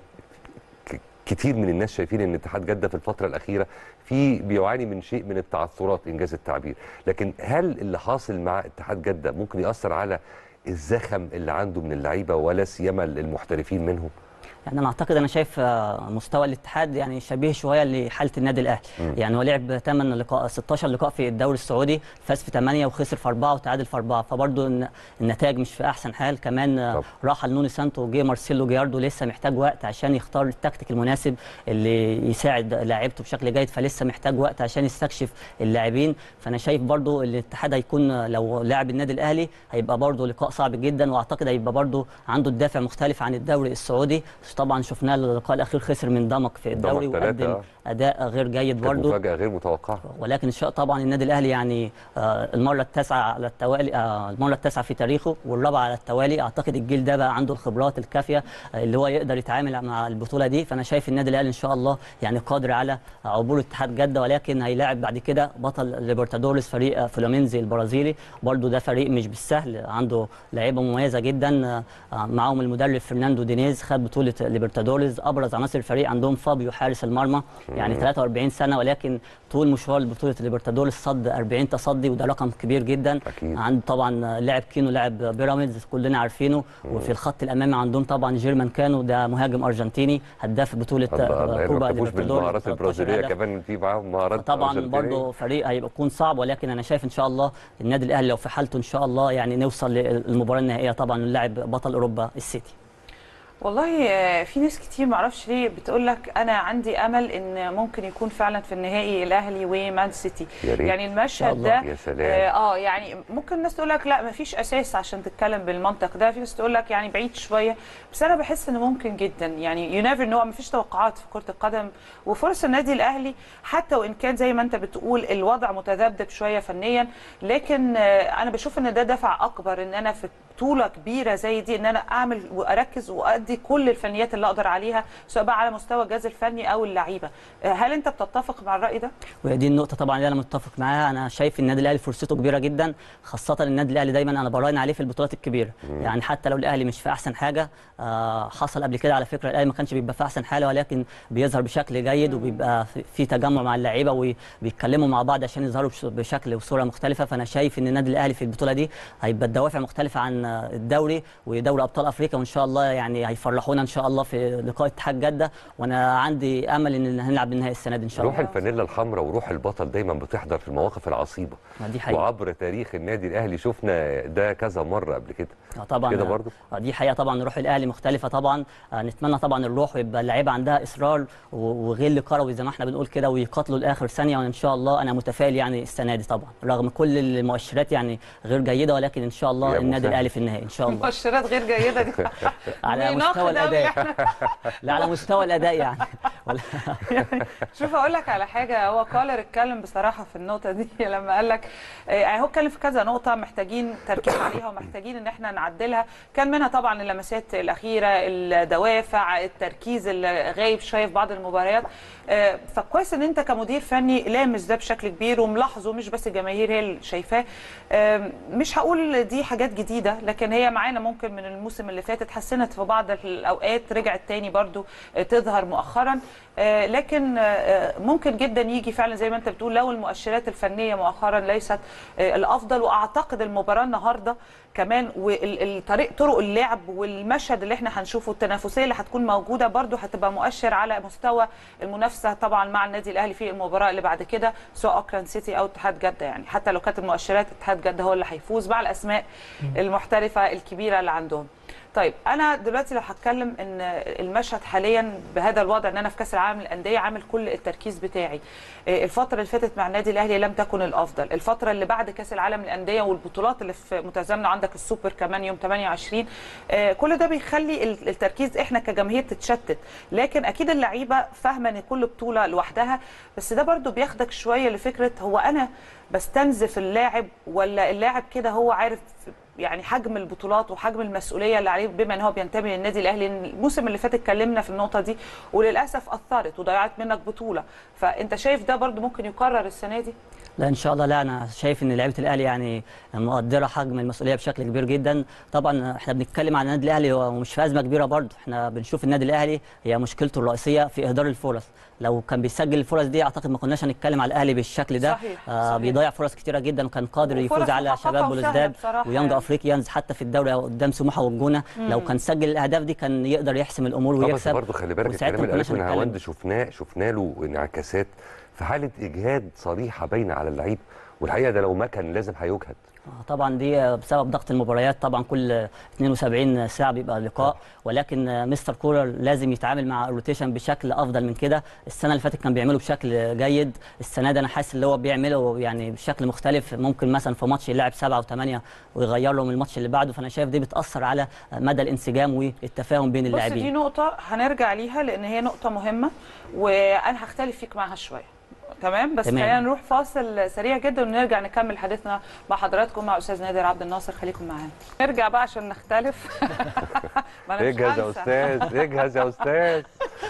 ك- كتير من الناس شايفين ان اتحاد جده في الفتره الاخيره في بيعاني من شيء من التعثرات انجاز التعبير لكن هل اللي حاصل مع اتحاد جده ممكن ياثر على الزخم اللي عنده من اللعيبه ولا سيما المحترفين منهم يعني انا اعتقد انا شايف آه، مستوى الاتحاد يعني شبيه شويه لحاله النادي الاهلي مم. يعني هو لعب 8 لقاء 16 لقاء في الدوري السعودي فاز في 8 وخسر في 4 وتعادل في 4 فبرضه الن- النتائج مش في احسن حال كمان آه، طب. راح لنوني سانتو وجه مارسيلو جياردو لسه محتاج وقت عشان يختار التكتيك المناسب اللي يساعد لاعيبته بشكل جيد فلسه محتاج وقت عشان يستكشف اللاعبين فانا شايف برضه الاتحاد هيكون آه، لو لاعب النادي الاهلي هيبقى برضه لقاء صعب جدا واعتقد هيبقى برضه عنده الدافع مختلف عن الدوري السعودي طبعا شفناه اللقاء الاخير خسر من دمك في الدوري دمك ثلاثة، وقدم اداء غير جيد كانت برضه مفاجاه غير متوقعه ولكن ان شاء طبعا النادي الاهلي يعني آه، المره التاسعه على التوالي آه، المره التاسعه في تاريخه والرابعه على التوالي اعتقد الجيل ده بقى عنده الخبرات الكافيه آه، اللي هو يقدر يتعامل مع البطوله دي فانا شايف النادي الاهلي ان شاء الله يعني قادر على عبور اتحاد جده ولكن هيلاعب بعد كده بطل ليبرتادوريس فريق آه، فلامينزي البرازيلي برضو ده فريق مش بالسهل عنده لعيبه مميزه جدا آه، آه، معاهم المدرب فرناندو دينيز خد بطوله ليبرتادوريس ابرز عناصر الفريق عندهم فابيو حارس المرمى يعني 43 سنه ولكن طول مشوار بطوله ليبرتادوريس صد 40 تصدي وده رقم كبير جدا أكيد. عند طبعا لاعب كينو لاعب بيراميدز كلنا عارفينه وفي الخط الامامي عندهم طبعا جيرمان كانو ده مهاجم ارجنتيني هداف بطوله الله الله كوبا ما كتبوش ليبرتادوريس بالمهارات 13 البرازيليه هدف. كمان في معاهم مهارات طبعا أرجنتينية. برضه فريق هيبقى يكون صعب ولكن انا شايف ان شاء الله النادي الاهلي لو في حالته ان شاء الله يعني نوصل للمباراه النهائيه طبعا ونلعب بطل اوروبا السيتي والله آه، في ناس كتير معرفش ليه بتقول لك انا عندي امل ان ممكن يكون فعلا في النهائي الاهلي ومان سيتي يا ريت. يعني المشهد الله. ده يا سلام. اه آه، يعني ممكن الناس تقول لك لا مفيش اساس عشان تتكلم بالمنطق ده في ناس تقول لك يعني بعيد شويه بس انا بحس ان ممكن جدا يعني يو نيفر نو مفيش توقعات في كره القدم وفرص النادي الاهلي حتى وان كان زي ما انت بتقول الوضع متذبذب شويه فنيا لكن آه، انا بشوف ان ده دفع اكبر ان انا في بطوله كبيره زي دي ان انا اعمل واركز وادي كل الفنيات اللي اقدر عليها سواء بقى على مستوى الجهاز الفني او اللعيبه آه، هل انت بتتفق مع الراي ده وهي دي النقطة طبعا اللي أنا متفق معاها، أنا شايف النادي الأهلي فرصته كبيرة جدا، خاصة النادي الأهلي دايما أنا براهن عليه في البطولات الكبيرة، يعني حتى لو الأهلي مش في أحسن حاجة آه حصل قبل كده على فكرة الأهلي ما كانش بيبقى في أحسن حالة ولكن بيظهر بشكل جيد وبيبقى في- في تجمع مع اللعيبة وبيتكلموا مع بعض عشان يظهروا بش- بشكل وصورة مختلفة، فأنا شايف إن النادي الأهلي في البطولة دي هيبقى الدوافع مختلفة عن آه، الدوري ودوري أبطال أفريقيا وإن شاء الله يعني هيفرحونا إن شاء الله في لقاء اتحاد جدة وأنا عندي أمل إن هنلعب النهائي السنة دي إن شاء روح الله. الفانيلا الحمراء وروح البطل دايما بتحضر في المواقف العصيبه دي حقيقة. وعبر تاريخ النادي الاهلي شفنا ده كذا مره قبل كده آه طبعا كده برضو آه دي حقيقه طبعا روح الاهلي مختلفه طبعا آه نتمنى طبعا الروح ويبقى اللعيبه عندها اصرار و- وغل كروي زي ما احنا بنقول كده ويقاتلوا لاخر ثانيه وان شاء الله انا متفائل يعني السنه دي طبعا رغم كل المؤشرات يعني غير جيده ولكن ان شاء الله يا النادي مسهل. الاهلي في النهائي ان شاء الله مؤشرات غير جيده دي على بيناقض مستوى أوي الاداء إحنا. لا على مستوى الاداء يعني ولا شوف اقول لك على حاجه هو كولر اتكلم بصراحه في النقطه دي لما قال لك آه، يعني هو اتكلم في كذا نقطه محتاجين تركيز عليها ومحتاجين ان احنا نعدلها كان منها طبعا اللمسات الاخيره الدوافع التركيز اللي غايب شويه في بعض المباريات آه، فكويس ان انت كمدير فني لامس ده بشكل كبير وملاحظه مش بس الجماهير هي اللي شايفاه آم، مش هقول دي حاجات جديده لكن هي معانا ممكن من الموسم اللي فات اتحسنت في بعض الاوقات رجعت تاني برضو آه، تظهر مؤخرا آه، لكن آه، ممكن جدا يجي فعلا زي ما انت بتقول لو المؤشرات الفنيه مؤخرا ليست آه، الافضل واعتقد المباراه النهارده كمان والطريق طرق اللعب والمشهد اللي احنا هنشوفه التنافسيه اللي هتكون موجوده برضو هتبقى مؤشر على مستوى المنافسه طبعا مع النادي الاهلي في المباراه اللي بعد كده سواء اوكلاند سيتي او اتحاد جده يعني حتى لو كانت المؤشرات اتحاد جده هو اللي هيفوز مع الاسماء المحترفه الكبيره اللي عندهم طيب انا دلوقتي لو هتكلم ان المشهد حاليا بهذا الوضع ان انا في كاس العالم للانديه عامل كل التركيز بتاعي إيه، الفتره اللي فاتت مع النادي الاهلي لم تكن الافضل الفتره اللي بعد كاس العالم للانديه والبطولات اللي في متزامنه عندك السوبر كمان يوم 28 آه، كل ده بيخلي ال- التركيز احنا كجماهير تتشتت لكن اكيد اللعيبه فاهمه ان كل بطوله لوحدها بس ده برضو بياخدك شويه لفكره هو انا بستنزف اللاعب ولا اللاعب كده هو عارف يعني حجم البطولات وحجم المسؤوليه اللي عليه بما ان هو بينتمي للنادي الاهلي لأن الموسم اللي فات اتكلمنا في النقطه دي وللاسف اثرت وضيعت منك بطوله فانت شايف ده برضو ممكن يكرر السنه دي لا ان شاء الله لا انا شايف ان لعيبه الاهلي يعني مقدره حجم المسؤوليه بشكل كبير جدا طبعا احنا بنتكلم عن النادي الاهلي ومش في ازمه كبيره برضه احنا بنشوف النادي الاهلي هي مشكلته الرئيسيه في اهدار الفرص لو كان بيسجل الفرص دي اعتقد ما كناش هنتكلم على الاهلي بالشكل ده صحيح، آه صحيح. بيضيع فرص كتيره جدا وكان قادر وفرص يفوز على محققة شباب وسهلة بلوزداد بصراحة ويانج يعني. افريقيانز حتى في الدوري قدام سموحه والجونه لو كان سجل الاهداف دي كان يقدر يحسم الامور آه، بس ويكسب برضه خلي بالك وساعتها الكلام ما اللي كناش قالته هنتكلم. نهاوند شفناه شفنا له انعكاسات في حاله اجهاد صريحه باينه على اللعيب والحقيقه ده لو ما كان لازم هيجهد آه، طبعا دي بسبب ضغط المباريات طبعا كل 72 ساعه بيبقى لقاء ولكن آه، مستر كولر لازم يتعامل مع الروتيشن بشكل افضل من كده السنه اللي فاتت كان بيعمله بشكل جيد السنه دي انا حاسس اللي هو بيعمله يعني بشكل مختلف ممكن مثلا في ماتش يلعب سبعه وثمانيه ويغير له من الماتش اللي بعده فانا شايف دي بتاثر على مدى الانسجام والتفاهم بين بص دي اللاعبين نقطة هنرجع ليها لأن هي نقطة مهمة وأنا هختلف فيك معاها شوية تمام بس تمام. خلينا نروح فاصل سريع جدا ونرجع نكمل حديثنا مع حضراتكم مع استاذ نادر عبد الناصر خليكم معانا نرجع بقى عشان نختلف ما أنا مش اجهز يا هنسى. استاذ اجهز يا استاذ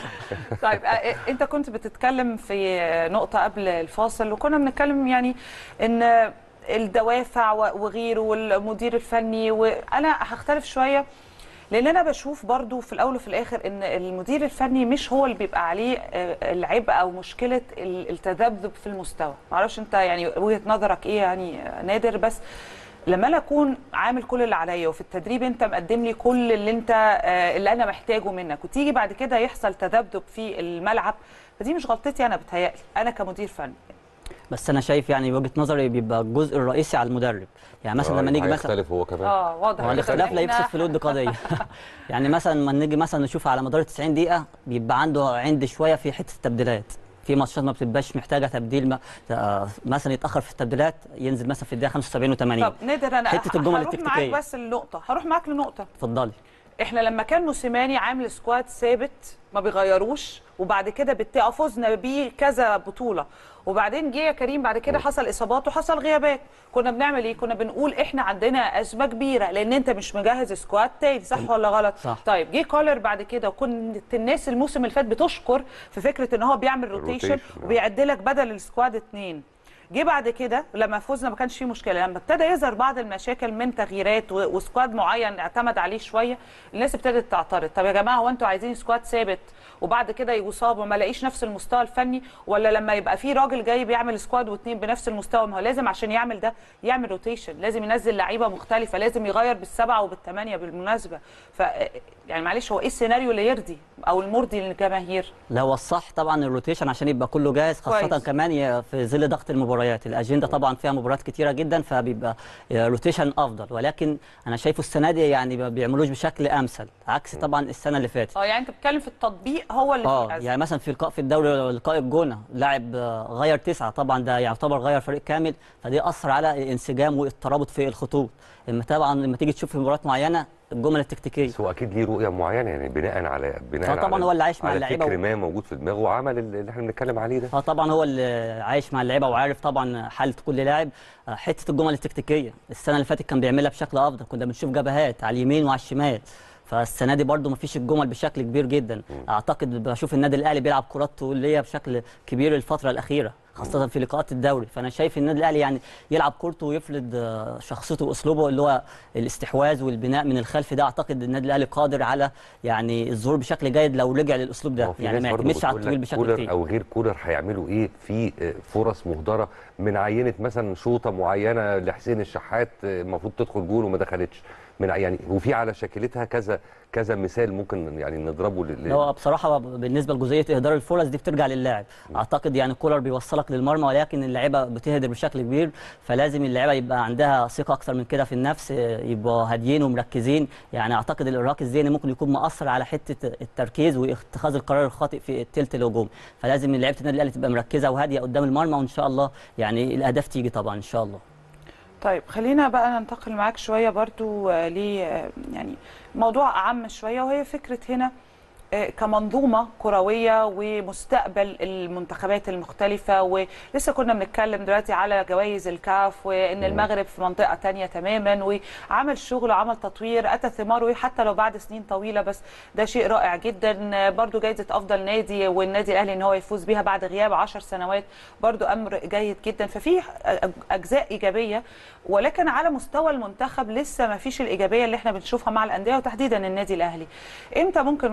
طيب آه، انت كنت بتتكلم في نقطه قبل الفاصل وكنا بنتكلم يعني ان الدوافع و- وغيره والمدير الفني وانا هختلف شويه لان انا بشوف برضو في الاول وفي الاخر ان المدير الفني مش هو اللي بيبقى عليه آه، العبء او مشكله ال- التذبذب في المستوى معرفش انت يعني وجهه نظرك ايه يعني آه، نادر بس لما انا اكون عامل كل اللي عليا وفي التدريب انت مقدم لي كل اللي انت آه، اللي انا محتاجه منك وتيجي بعد كده يحصل تذبذب في الملعب فدي مش غلطتي انا بتهيألي انا كمدير فني بس انا شايف يعني وجهه نظري بيبقى الجزء الرئيسي على المدرب يعني مثلا لما نيجي مثلا هيختلف هو كمان اه واضح هو جداً الاختلاف لا إن يفسد إحنا- في الود قضيه يعني مثلا لما نيجي مثلا نشوف على مدار 90 دقيقه بيبقى عنده عند شويه في حته التبديلات في ماتشات ما بتبقاش محتاجه تبديل ما آه، مثلا يتاخر في التبديلات ينزل مثلا في الدقيقه 75 و80 طب نادر انا حتة ه- الجمل هروح معاك التكتيكية. بس لنقطه هروح معاك لنقطه اتفضلي احنا لما كان موسيماني عامل سكواد ثابت ما بيغيروش وبعد كده بالتالي فزنا بيه كذا بطوله وبعدين جه يا كريم بعد كده حصل اصابات وحصل غيابات كنا بنعمل ايه كنا بنقول احنا عندنا ازمه كبيره لان انت مش مجهز سكواد تاني صح ولا غلط صح. طيب جه كولر بعد كده وكنت الناس الموسم اللي فات بتشكر في فكره ان هو بيعمل روتيشن الروتيشن، آه. وبيعدلك بدل السكواد اتنين جه بعد كده لما فزنا ما كانش فيه مشكله لما ابتدى يظهر بعض المشاكل من تغييرات و- وسكواد معين اعتمد عليه شويه الناس ابتدت تعترض طب يا جماعه هو انتوا عايزين سكواد ثابت وبعد كده يصاب وما لاقيش نفس المستوى الفني ولا لما يبقى في راجل جاي بيعمل سكواد واثنين بنفس المستوى ما هو لازم عشان يعمل ده يعمل روتيشن لازم ينزل لعيبه مختلفه لازم يغير بالسبعه وبالثمانيه بالمناسبه ف يعني معلش هو ايه السيناريو اللي يرضي او المرضي للجماهير لا هو الصح طبعا الروتيشن عشان يبقى كله جاهز خاصه كويس. كمان ي- في ظل ضغط المباريات الاجنده طبعا فيها مباريات كتيره جدا فبيبقى روتيشن افضل ولكن انا شايفه السنه دي يعني ما بيعملوش بشكل امثل عكس طبعا السنه اللي فاتت اه يعني انت بتتكلم في التطبيق هو اللي اه فيه أزمة. يعني مثلا في لقاء في الدوري لقاء الجونه لاعب آه، غير تسعه طبعا ده يعتبر غير فريق كامل فدي اثر على الانسجام والترابط في الخطوط اما طبعا لما تيجي تشوف في مباريات معينه الجمل التكتيكيه بس هو اكيد ليه رؤيه معينه يعني بناء على بناء آه طبعاً على هو اللي عايش مع على اللعيبة فكر و- ما موجود في دماغه وعمل اللي احنا بنتكلم عليه ده اه طبعا هو اللي عايش مع اللعيبه وعارف طبعا حاله كل لاعب آه، حته الجمل التكتيكيه السنه اللي فاتت كان بيعملها بشكل افضل كنا بنشوف جبهات على اليمين وعلى الشمال فالسنه دي برده مفيش الجمل بشكل كبير جدا اعتقد بشوف النادي الاهلي بيلعب كرات طوليه بشكل كبير الفتره الاخيره خاصه في لقاءات الدوري فانا شايف النادي الاهلي يعني يلعب كورته ويفرض آه، شخصيته واسلوبه اللي هو الاستحواذ والبناء من الخلف ده اعتقد النادي الاهلي قادر على يعني الظهور بشكل جيد لو رجع للاسلوب ما هو ده في يعني ناس ما برضه يعتمدش على بتقول لك الطويل بشكل كولر كتير او غير كولر هيعملوا ايه في آه، فرص مهدره من عينه مثلا شوطه معينه لحسين الشحات آه، المفروض تدخل جول وما دخلتش من ع- يعني وفي على شكلتها كذا كذا مثال ممكن يعني نضربه لل- هو بصراحه بالنسبه لجزئيه اهدار الفرص دي بترجع للاعب اعتقد يعني كولر بيوصلك للمرمى ولكن اللعيبه بتهدر بشكل كبير فلازم اللعيبه يبقى عندها ثقه اكثر من كده في النفس آه، يبقوا هاديين ومركزين يعني اعتقد الارهاق الذهني ممكن يكون مؤثر على حته التركيز واتخاذ القرار الخاطئ في الثلث الهجومي فلازم لعيبه النادي الاهلي تبقى مركزه وهاديه قدام المرمى وان شاء الله يعني الاهداف تيجي طبعا ان شاء الله طيب خلينا بقى ننتقل معاك شويه برضو آه، ل آه، يعني موضوع اعم شويه وهي فكره هنا آه، كمنظومه كرويه ومستقبل المنتخبات المختلفه ولسه كنا بنتكلم دلوقتي على جوائز الكاف وان المغرب في منطقه تانية تماما وعمل شغل وعمل تطوير اتى ثماره حتى لو بعد سنين طويله بس ده شيء رائع جدا آه، برضو جائزه افضل نادي والنادي الاهلي ان هو يفوز بيها بعد غياب 10 سنوات برضو امر جيد جدا ففي اجزاء ايجابيه ولكن على مستوى المنتخب لسه ما فيش الايجابيه اللي احنا بنشوفها مع الانديه وتحديدا النادي الاهلي امتى ممكن من وجهه نظرك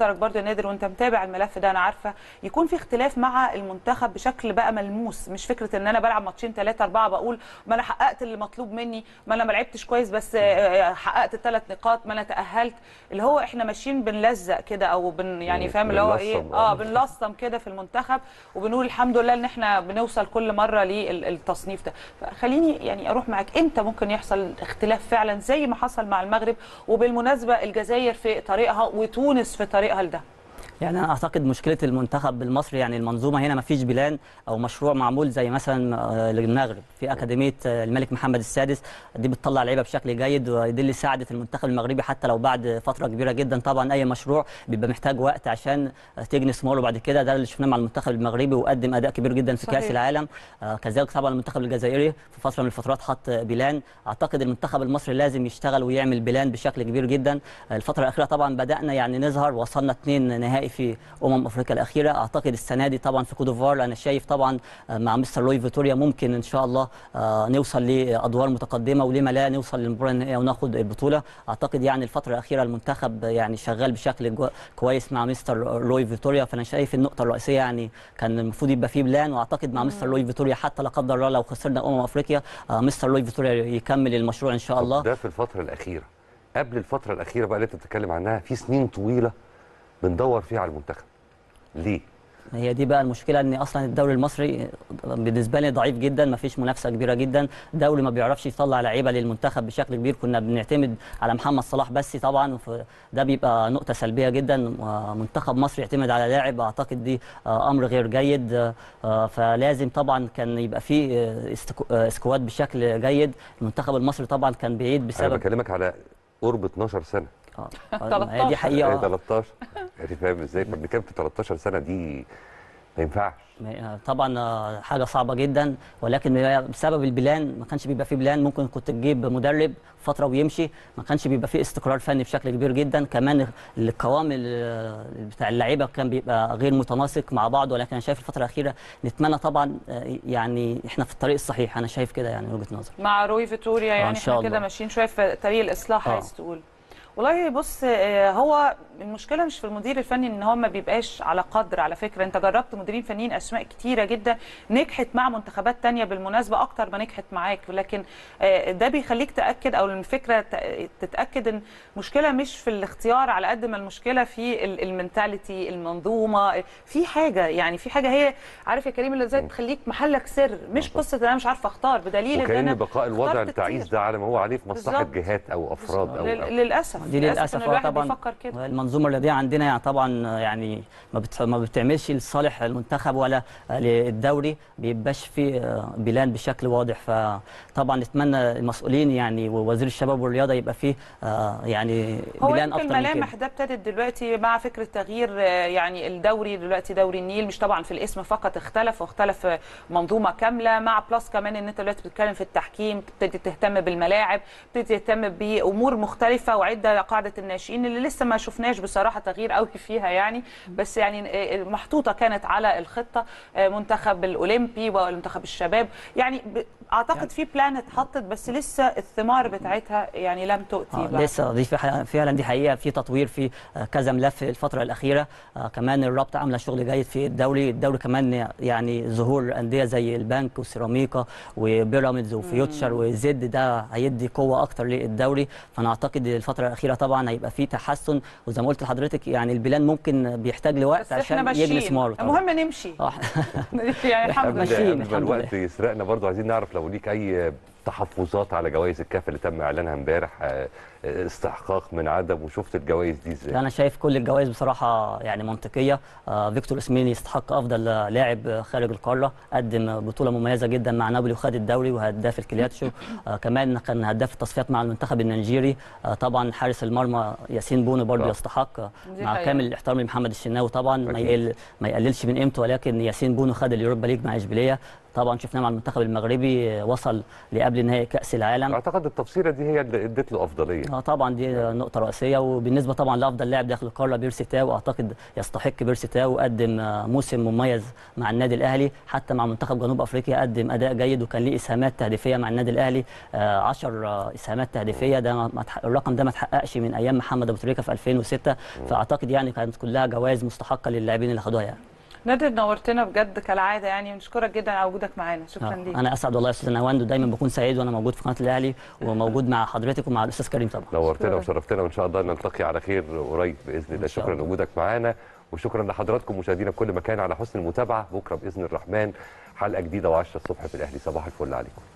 نظرك برضو يا نادر وانت متابع الملف ده انا عارفه يكون في اختلاف مع المنتخب بشكل بقى ملموس مش فكره ان انا بلعب ماتشين ثلاثه اربعه بقول ما انا حققت اللي مطلوب مني ما انا ما لعبتش كويس بس آه، حققت الثلاث نقاط ما انا تاهلت اللي هو احنا ماشيين بنلزق كده او بن يعني مم. فاهم اللي هو ايه بنلصم، اه آه. بنلصم كده في المنتخب وبنقول الحمد لله ان احنا بنوصل كل مره للتصنيف ده فخليني يعني اروح معاك امتى ممكن يحصل اختلاف فعلا زي ما حصل مع المغرب وبالمناسبه الجزائر في طريقها وتونس في طريقها لده يعني انا اعتقد مشكله المنتخب المصري يعني المنظومه هنا ما فيش بلان او مشروع معمول زي مثلا آه، المغرب في اكاديميه آه، الملك محمد السادس دي بتطلع لعيبه بشكل جيد ودي اللي ساعدت المنتخب المغربي حتى لو بعد فتره كبيره جدا طبعا اي مشروع بيبقى محتاج وقت عشان آه، تجني ثماره بعد كده ده اللي شفناه مع المنتخب المغربي وقدم اداء كبير جدا في صحيح. كاس العالم آه، كذلك طبعا المنتخب الجزائري في فتره من الفترات حط بلان اعتقد المنتخب المصري لازم يشتغل ويعمل بلان بشكل كبير جدا الفتره الاخيره طبعا بدانا يعني نظهر وصلنا اثنين نهائي في امم افريقيا الاخيره اعتقد السنه دي طبعا في كوت ديفوار انا شايف طبعا آه، مع مستر لوي فيتوريا ممكن ان شاء الله آه، نوصل لادوار متقدمه ولما لا نوصل للمباراه النهائيه وناخد البطوله اعتقد يعني الفتره الاخيره المنتخب يعني شغال بشكل جو- كويس مع مستر لوي فيتوريا فانا شايف النقطه الرئيسيه يعني كان المفروض يبقى فيه بلان واعتقد مع مستر لوي فيتوريا حتى لا قدر الله لو خسرنا امم افريقيا آه، مستر لوي فيتوريا يكمل المشروع ان شاء طب الله ده في الفتره الاخيره قبل الفتره الاخيره بقى اللي انت بتتكلم عنها في سنين طويله بندور فيها على المنتخب ليه هي دي بقى المشكله ان اصلا الدوري المصري بالنسبه لي ضعيف جدا ما فيش منافسه كبيره جدا دوري ما بيعرفش يطلع لعيبه للمنتخب بشكل كبير كنا بنعتمد على محمد صلاح بس طبعا ف- ده بيبقى نقطه سلبيه جدا منتخب مصر يعتمد على لاعب اعتقد دي آه، امر غير جيد آه، فلازم طبعا كان يبقى فيه آه، استكو- آه، سكواد بشكل جيد المنتخب المصري طبعا كان بعيد انا بسبب بكلمك على قرب 12 سنه آه، آه، هي دي 13. حقيقه إيه 13 يعني فاهم ازاي فبنتكلم في 13 سنه دي ما ينفعش ما- طبعا آه، حاجه صعبه جدا ولكن هي بسبب البلان ما كانش بيبقى فيه بلان ممكن كنت تجيب مدرب فتره ويمشي ما كانش بيبقى فيه استقرار فني بشكل كبير جدا كمان القوام ال- بتاع اللعيبه كان بيبقى غير متناسق مع بعض ولكن انا شايف الفتره الاخيره نتمنى طبعا آه، يعني احنا في الطريق الصحيح انا شايف كده يعني من وجهه نظري مع روي فيتوريا يعني إن شاء احنا كده الله. ماشيين شويه في طريق الاصلاح آه. عايز تقول والله بص آه، هو المشكله مش في المدير الفني ان هو ما بيبقاش على قدر على فكره انت جربت مديرين فنيين اسماء كتيره جدا نجحت مع منتخبات تانية بالمناسبه اكتر ما نجحت معاك لكن آه، ده بيخليك تاكد او الفكره ت- تتاكد ان المشكله مش في الاختيار على قد ما المشكله في ال- المنتاليتي المنظومه في حاجه يعني في حاجه هي عارف يا كريم اللي ازاي تخليك محلك سر مش قصه ان انا مش عارفه اختار بدليل ان وكأن انا بقاء الوضع اخترت التعيس كتير. ده على ما هو عليه في مصلحه بالظبط. جهات او افراد او, لل- أو للاسف دي للاسف ان آه الواحد طبعا بيفكر كده المنظومه الرياضيه عندنا يعني طبعا يعني ما بت- ما بتعملش لصالح المنتخب ولا للدوري بيبقاش في آه، بلان بشكل واضح فطبعا نتمنى المسؤولين يعني ووزير الشباب والرياضه يبقى فيه آه، يعني هو بلان يمكن اكتر من كده الملامح ده ابتدت دلوقتي مع فكره تغيير آه، يعني الدوري دلوقتي دوري النيل مش طبعا في الاسم فقط اختلف واختلف آه، منظومه كامله مع بلس كمان ان انت دلوقتي بتتكلم في التحكيم تبتدي تهتم بالملاعب تبتدي تهتم بامور مختلفه وعده قاعده الناشئين اللي لسه ما شفناش بصراحه تغيير قوي فيها يعني بس يعني آه، محطوطه كانت على الخطه آه، منتخب الاولمبي ومنتخب الشباب يعني ب- اعتقد في بلان اتحطت بس لسه الثمار بتاعتها يعني لم تؤتي آه، بعد. لسه دي في ح- فعلا دي حقيقه في تطوير في آه، كذا ملف الفتره الاخيره آه، كمان الرابطه عامله شغل جيد في الدوري الدوري كمان يعني ظهور انديه زي البنك وسيراميكا وبيراميدز وفيوتشر وزد ده هيدي قوه اكتر للدوري فانا اعتقد الفتره الاخيره طبعا هيبقى في تحسن وزي ما قلت لحضرتك يعني البلان ممكن بيحتاج بس لوقت احنا عشان ماشيين يجلس ماره طبعاً. المهم نمشي آه، يعني الحمد قبل لله ماشيين، قبل ما الحمد الوقت يسرقنا برضو عايزين نعرف لو ليك اي تحفظات على جوائز الكاف اللي تم اعلانها امبارح آه، استحقاق من عدم وشفت الجوائز دي ازاي انا شايف كل الجوائز بصراحه يعني منطقيه آه، فيكتور اسميني يستحق افضل لاعب خارج القاره قدم بطوله مميزه جدا مع نابولي وخد الدوري وهداف الكلياتشو آه، كمان كان هداف التصفيات مع المنتخب النيجيري آه، طبعا حارس المرمى ياسين بونو برضه آه. يستحق آه، دي مع حقيقة. كامل الاحترام لمحمد الشناوي طبعا ما أكيد. يقل ما يقللش من قيمته ولكن ياسين بونو خد اليوروبا ليج مع اشبيليه طبعا شفناه مع المنتخب المغربي وصل لقبل نهائي كاس العالم اعتقد التفصيله دي هي اللي ادت له افضليه اه طبعا دي نقطة رئيسية وبالنسبة طبعا لأفضل لاعب داخل القارة بيرسي تاو أعتقد يستحق بيرسي تاو قدم آه، موسم مميز مع النادي الأهلي حتى مع منتخب جنوب أفريقيا قدم أداء جيد وكان ليه إسهامات تهديفية مع النادي الأهلي 10 إسهامات تهديفية ده ما ما تح- الرقم ده ما اتحققش من أيام محمد أبو تريكة في 2006 فأعتقد يعني كانت كلها جوائز مستحقة للاعبين اللي خدوها يعني نادر نورتنا بجد كالعاده يعني بنشكرك جدا على وجودك معانا شكرا آه، ليك أنا أسعد والله يا أستاذ نواند ودايما بكون سعيد وأنا موجود في قناة الأهلي وموجود مع حضرتك ومع الأستاذ كريم طبعا نورتنا شكراً. وشرفتنا وان شاء الله نلتقي على خير قريب باذن الله إن شاء شكرا الله. لوجودك معانا وشكرا لحضراتكم مشاهدينا في كل مكان على حسن المتابعه بكره باذن الرحمن حلقه جديده و10 الصبح في الاهلي صباح الفل عليكم